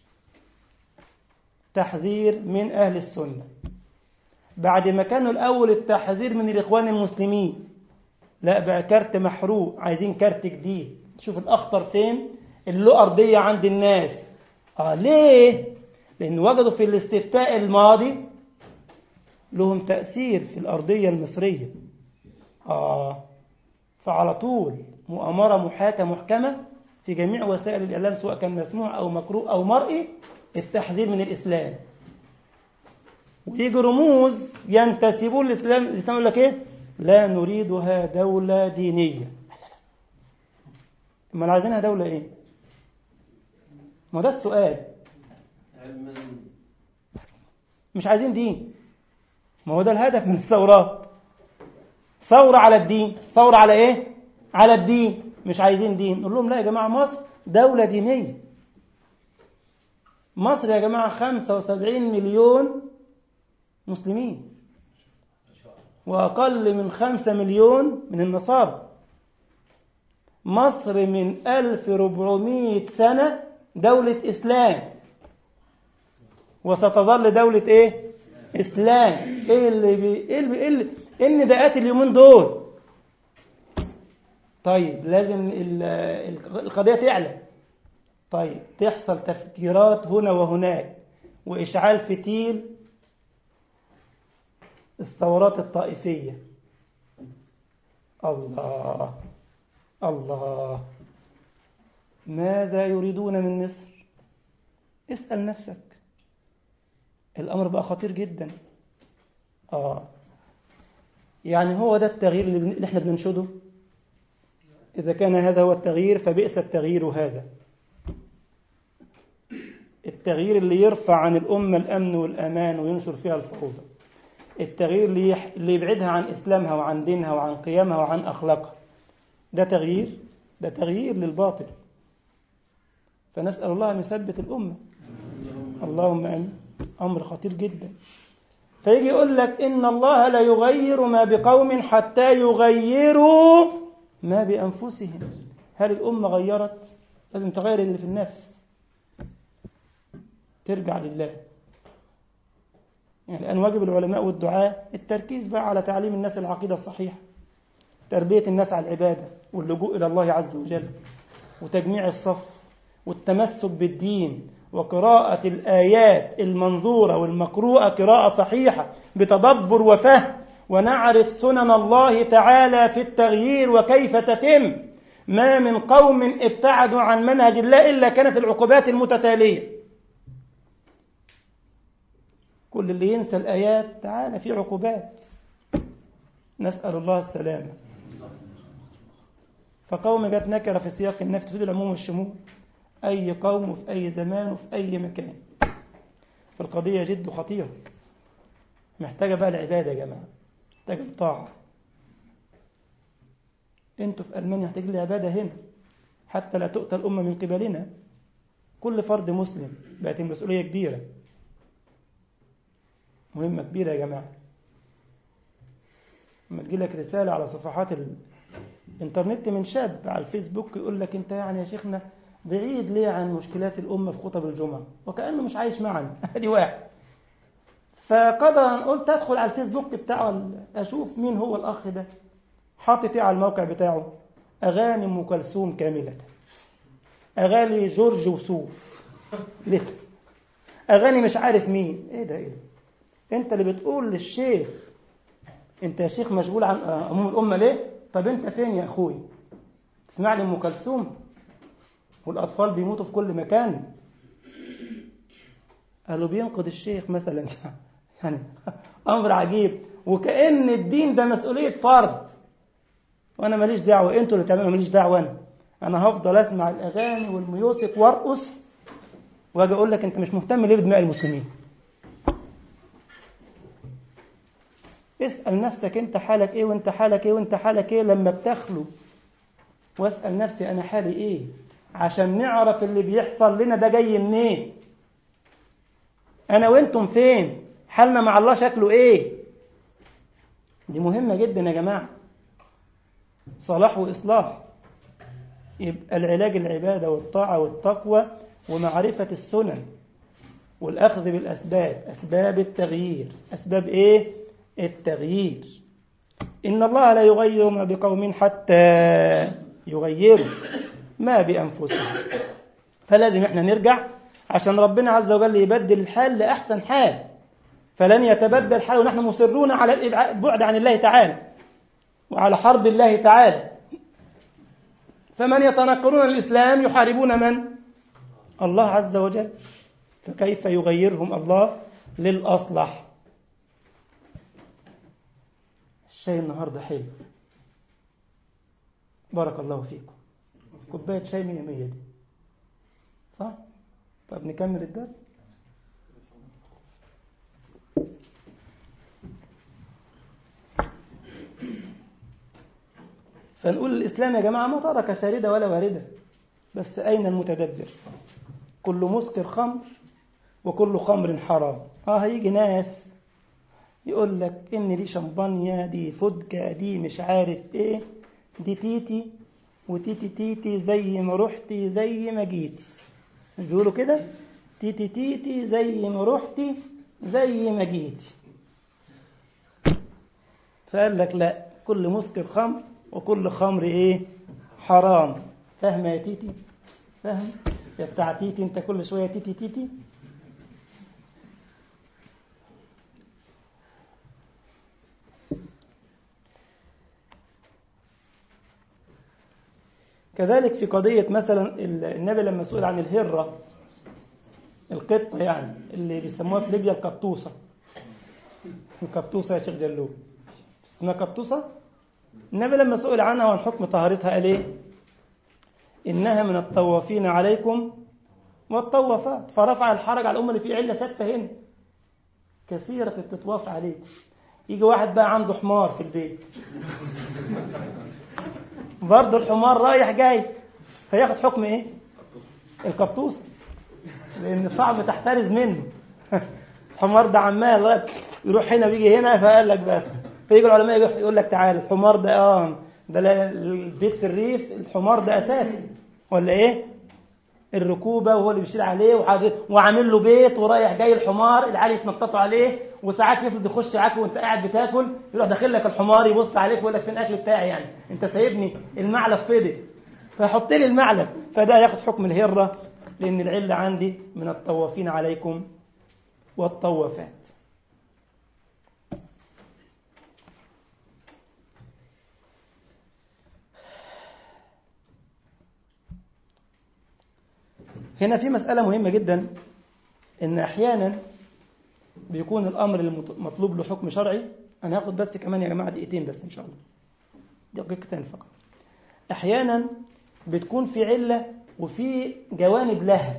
تحذير من أهل السنة بعد ما كانوا الأول التحذير من الإخوان المسلمين لا بقى كارت محروق عايزين كارت جديد شوف الأخطر فين اللي له أرضية عند الناس آه ليه؟ لأن وجدوا في الاستفتاء الماضي لهم تأثير في الأرضية المصرية آه فعلى طول مؤامرة محاكة محكمة في جميع وسائل الإعلام سواء كان مسموع أو مقروء أو مرئي التحذير من الإسلام ويجي رموز ينتسبون للإسلام الإسلام يقول لك إيه لا نريدها دولة دينية امال عايزينها دولة ايه ما ده السؤال مش عايزين دين ما هو ده الهدف من الثورات ثورة على الدين ثورة على ايه على الدين مش عايزين دين نقول لهم لا يا جماعة مصر دولة دينية مصر يا جماعة 75 مليون مسلمين وأقل من خمسة مليون من النصارى مصر من 1400 سنة دولة إسلام وستظل دولة إيه؟ إسلام إيه اللي بي... إيه اللي إيه اللي إيه النداءات اليومين دول؟ طيب لازم ال- ال- القضية تعلى طيب تحصل تفكيرات هنا وهناك وإشعال فتيل الثورات الطائفية الله الله ماذا يريدون من مصر اسأل نفسك الأمر بقى خطير جدا آه يعني هو ده التغيير اللي احنا بننشده إذا كان هذا هو التغيير فبئس التغيير هذا التغيير اللي يرفع عن الأمة الأمن والأمان وينشر فيها الفوضى التغيير اللي يح- اللي يبعدها عن إسلامها وعن دينها وعن قيمها وعن أخلاقها ده تغيير ده تغيير للباطل فنسأل الله أن يثبت الأمة اللهم آمين أمر خطير جدا فيجي يقول لك إن الله لا يغير ما بقوم حتى يغيروا ما بأنفسهم هل الأمة غيرت لازم تغير اللي في النفس ترجع لله يعني الآن واجب العلماء والدعاء التركيز بقى على تعليم الناس العقيدة الصحيحة تربية الناس على العبادة واللجوء إلى الله عز وجل وتجميع الصف والتمسك بالدين وقراءة الآيات المنظورة والمقروءة قراءة صحيحة بتدبر وفهم ونعرف سنن الله تعالى في التغيير وكيف تتم ما من قوم ابتعدوا عن منهج الله إلا كانت العقوبات المتتالية كل اللي ينسى الآيات تعالى في عقوبات نسأل الله السلامة فقوم جت نكرة في سياق النفس تفيد العموم والشمول أي قوم وفي أي زمان وفي أي مكان فالقضية جد خطيرة محتاجة بقى العبادة يا جماعة محتاجة الطاعة انتوا في ألمانيا محتاجين العبادة هنا حتى لا تؤتى الأمة من قبلنا كل فرد مسلم بقت المسؤولية كبيرة مهمة كبيرة يا جماعة لما تجيلك رسالة على صفحات الانترنت من شاب على الفيسبوك يقول لك انت يعني يا شيخنا بعيد ليه عن مشكلات الأمة في خطب الجمعة وكأنه مش عايش معنا ادي واحد فقضى أن قلت أدخل على الفيسبوك بتاعه أشوف مين هو الأخ ده حاطط ايه على الموقع بتاعه أغاني أم كلثوم كاملة أغاني جورج وسوف لسه أغاني مش عارف مين إيه ده إيه ده أنت اللي بتقول للشيخ أنت يا شيخ مشغول عن عموم الأمة ليه طب أنت فين يا أخوي تسمع لي أم كلثوم والأطفال بيموتوا في كل مكان قالوا بينقذ الشيخ مثلا يعني أمر عجيب وكأن الدين ده مسؤولية فرد وأنا ماليش دعوة أنتوا اللي تعملوا ماليش دعوة أنا أنا هفضل أسمع الأغاني والميوسك وأرقص وأجي أقول لك أنت مش مهتم ليه بدماء المسلمين اسأل نفسك أنت حالك إيه وأنت حالك إيه وأنت حالك إيه لما بتخلو واسأل نفسي أنا حالي إيه عشان نعرف اللي بيحصل لنا ده جاي منين أنا وأنتم فين حالنا مع الله شكله إيه دي مهمة جدا يا جماعة صلاح وإصلاح يبقى العلاج العبادة والطاعة والتقوى ومعرفة السنن والأخذ بالأسباب أسباب التغيير أسباب إيه؟ التغيير إن الله لا يغير ما بقوم حتى يغيروا ما بأنفسهم فلازم إحنا نرجع عشان ربنا عز وجل يبدل الحال لأحسن حال فلن يتبدل حال ونحن مصرون على البعد عن الله تعالى وعلى حرب الله تعالى فمن يتنكرون الإسلام يحاربون من؟ الله عز وجل فكيف يغيرهم الله للأصلح الشيء النهاردة حلو بارك الله فيكم كوباية شاي مية مية دي صح؟ طب نكمل الدرس فنقول الإسلام يا جماعة ما ترك شاردة ولا واردة بس أين المتدبر كل مسكر خمر وكل خمر حرام اه هيجي ناس يقول لك ان دي شمبانيا دي فودكا دي مش عارف ايه دي تيتي وتيتي تيتي زي ما رحتي زي ما جيتي مش بيقولوا كده تيتي تيتي زي ما رحتي زي ما جيتي فقال لك لا كل مسكر خمر وكل خمر ايه حرام فاهمه يا تيتي فاهم يا بتاع تيتي انت كل شويه تيتي تيتي كذلك في قضية مثلا النبي لما سئل عن الهرة القطة يعني اللي بيسموها في ليبيا القطوسة القطوسة يا شيخ جلول اسمها قطوسة النبي لما سئل عنها وعن حكم طهارتها قال ايه إنها من الطوافين عليكم والطوافات فرفع الحرج على الأمة اللي في علة ثابتة هنا كثيرة التطواف عليه يجي واحد بقى عنده حمار في البيت برضه الحمار رايح جاي فياخد حكم ايه القطوس لان صعب تحترز منه الحمار ده عمال يروح هنا ويجي هنا فقال لك بس فيجي العلماء يقول لك تعالى الحمار ده اه ده البيت في الريف الحمار ده اساسي ولا ايه الركوبه وهو اللي بيشيل عليه وعامل له بيت ورايح جاي الحمار العيال يتنططوا عليه وساعات يفرض يخش معاك وانت قاعد بتاكل يروح داخل لك الحمار يبص عليك ويقول لك فين الاكل بتاعي يعني انت سايبني المعلب فضي فحط لي المعلب فده ياخد حكم الهره لان العله عندي من الطوافين عليكم والطوافات هنا في مسألة مهمة جدا إن أحيانا بيكون الأمر المطلوب له حكم شرعي أنا هاخد بس كمان يا جماعة دقيقتين بس إن شاء الله دقيقتين فقط أحيانا بتكون في علة وفي جوانب لها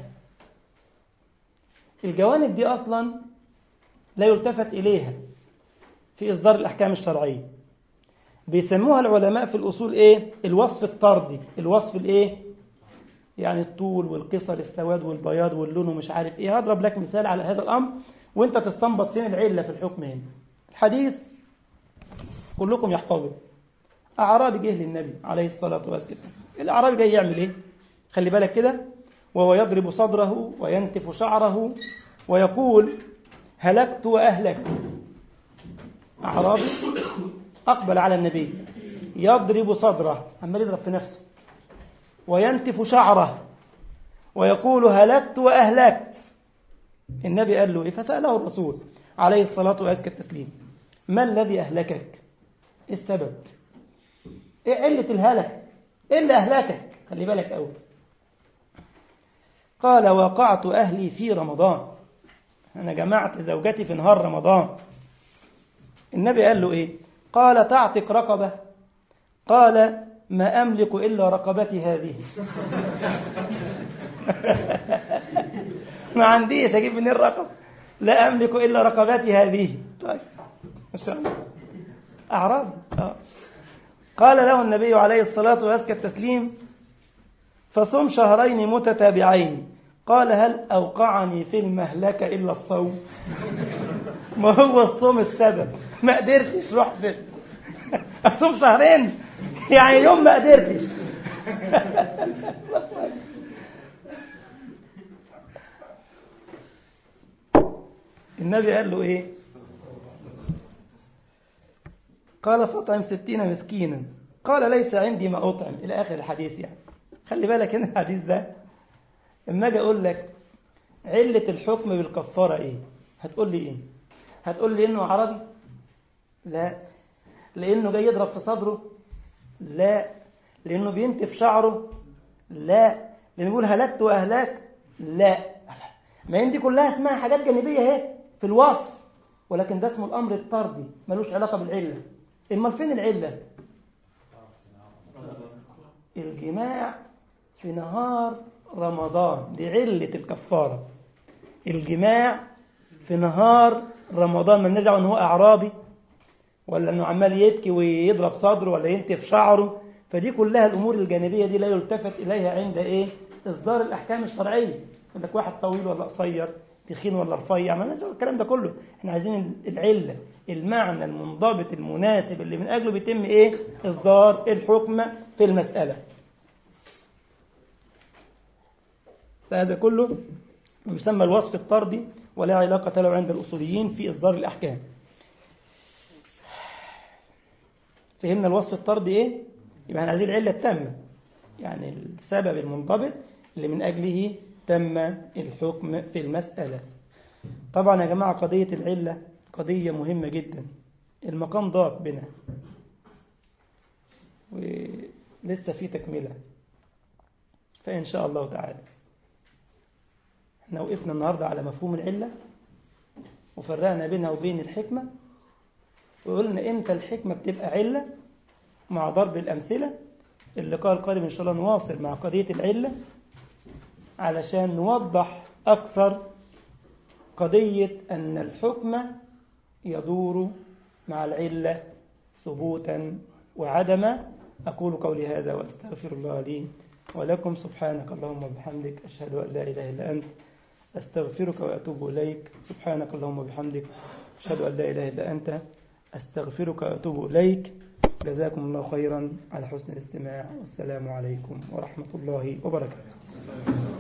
الجوانب دي أصلا لا يلتفت إليها في إصدار الأحكام الشرعية بيسموها العلماء في الأصول إيه الوصف الطردي الوصف الإيه يعني الطول والقصر السواد والبياض واللون ومش عارف ايه هضرب لك مثال على هذا الامر وانت تستنبط فين العله في الحكم هنا الحديث كلكم يحفظه اعرابي جه للنبي عليه الصلاه والسلام الاعرابي جاي يعمل ايه خلي بالك كده وهو يضرب صدره وينتف شعره ويقول هلكت واهلكت اعرابي اقبل على النبي يضرب صدره عمال يضرب في نفسه وينتف شعره ويقول هلكت وأهلكت النبي قال له إيه فسأله الرسول عليه الصلاة وأزكى التسليم ما الذي أهلكك إيه السبب إيه علة الهلك إيه اللي أهلكك خلي بالك أول قال وقعت أهلي في رمضان أنا جمعت زوجتي في نهار رمضان النبي قال له إيه قال تعتق رقبة قال ما أملك إلا رقبتي هذه ما عنديش أجيب من الرقب لا أملك إلا رقبتي هذه طيب ما شاء الله أعراب آه. قال له النبي عليه الصلاة وأزكى التسليم فصم شهرين متتابعين قال هل أوقعني في المهلكة إلا الصوم ما هو الصوم السبب ما قدرتش رحت أصوم شهرين يعني يوم ما قدرتش النبي قال له ايه قال فاطعم ستين مسكينا قال ليس عندي ما أطعم إلى آخر الحديث يعني خلي بالك هنا الحديث ده اما اجي اقول لك علة الحكم بالكفارة ايه هتقول لي ايه هتقول لي انه عربي لا لانه جاي يضرب في صدره لا لانه بينتف شعره لا لانه بيقول هلكت واهلاك لا ما عندي كلها اسمها حاجات جانبيه اهي في الوصف ولكن ده اسمه الامر الطردي ملوش علاقه بالعله امال فين العله الجماع في نهار رمضان دي علة الكفارة الجماع في نهار رمضان ما نرجع ان هو اعرابي ولا انه عمال يبكي ويضرب صدره ولا ينتف شعره فدي كلها الامور الجانبيه دي لا يلتفت اليها عند ايه اصدار الاحكام الشرعيه يقول لك واحد طويل ولا قصير تخين ولا رفيع ما نرجع الكلام ده كله احنا عايزين العله المعنى المنضبط المناسب اللي من اجله بيتم ايه اصدار الحكم في المساله فهذا كله يسمى الوصف الطردي ولا علاقة له عند الأصوليين في إصدار الأحكام فهمنا الوصف الطردي إيه؟ يبقى هذه العلة التامة يعني السبب المنضبط اللي من أجله تم الحكم في المسألة طبعا يا جماعة قضية العلة قضية مهمة جدا المقام ضاق بنا ولسه في تكملة فإن شاء الله تعالى احنا وقفنا النهاردة على مفهوم العلة وفرقنا بينها وبين الحكمة وقلنا امتى الحكمة بتبقى علة مع ضرب الأمثلة اللقاء القادم إن شاء الله نواصل مع قضية العلة علشان نوضح أكثر قضية أن الحكم يدور مع العلة ثبوتا وعدما أقول قولي هذا وأستغفر الله لي ولكم سبحانك اللهم وبحمدك أشهد أن لا إله إلا أنت أستغفرك وأتوب إليك سبحانك اللهم وبحمدك أشهد أن لا إله إلا أنت أستغفرك وأتوب إليك جزاكم الله خيرا على حسن الاستماع والسلام عليكم ورحمة الله وبركاته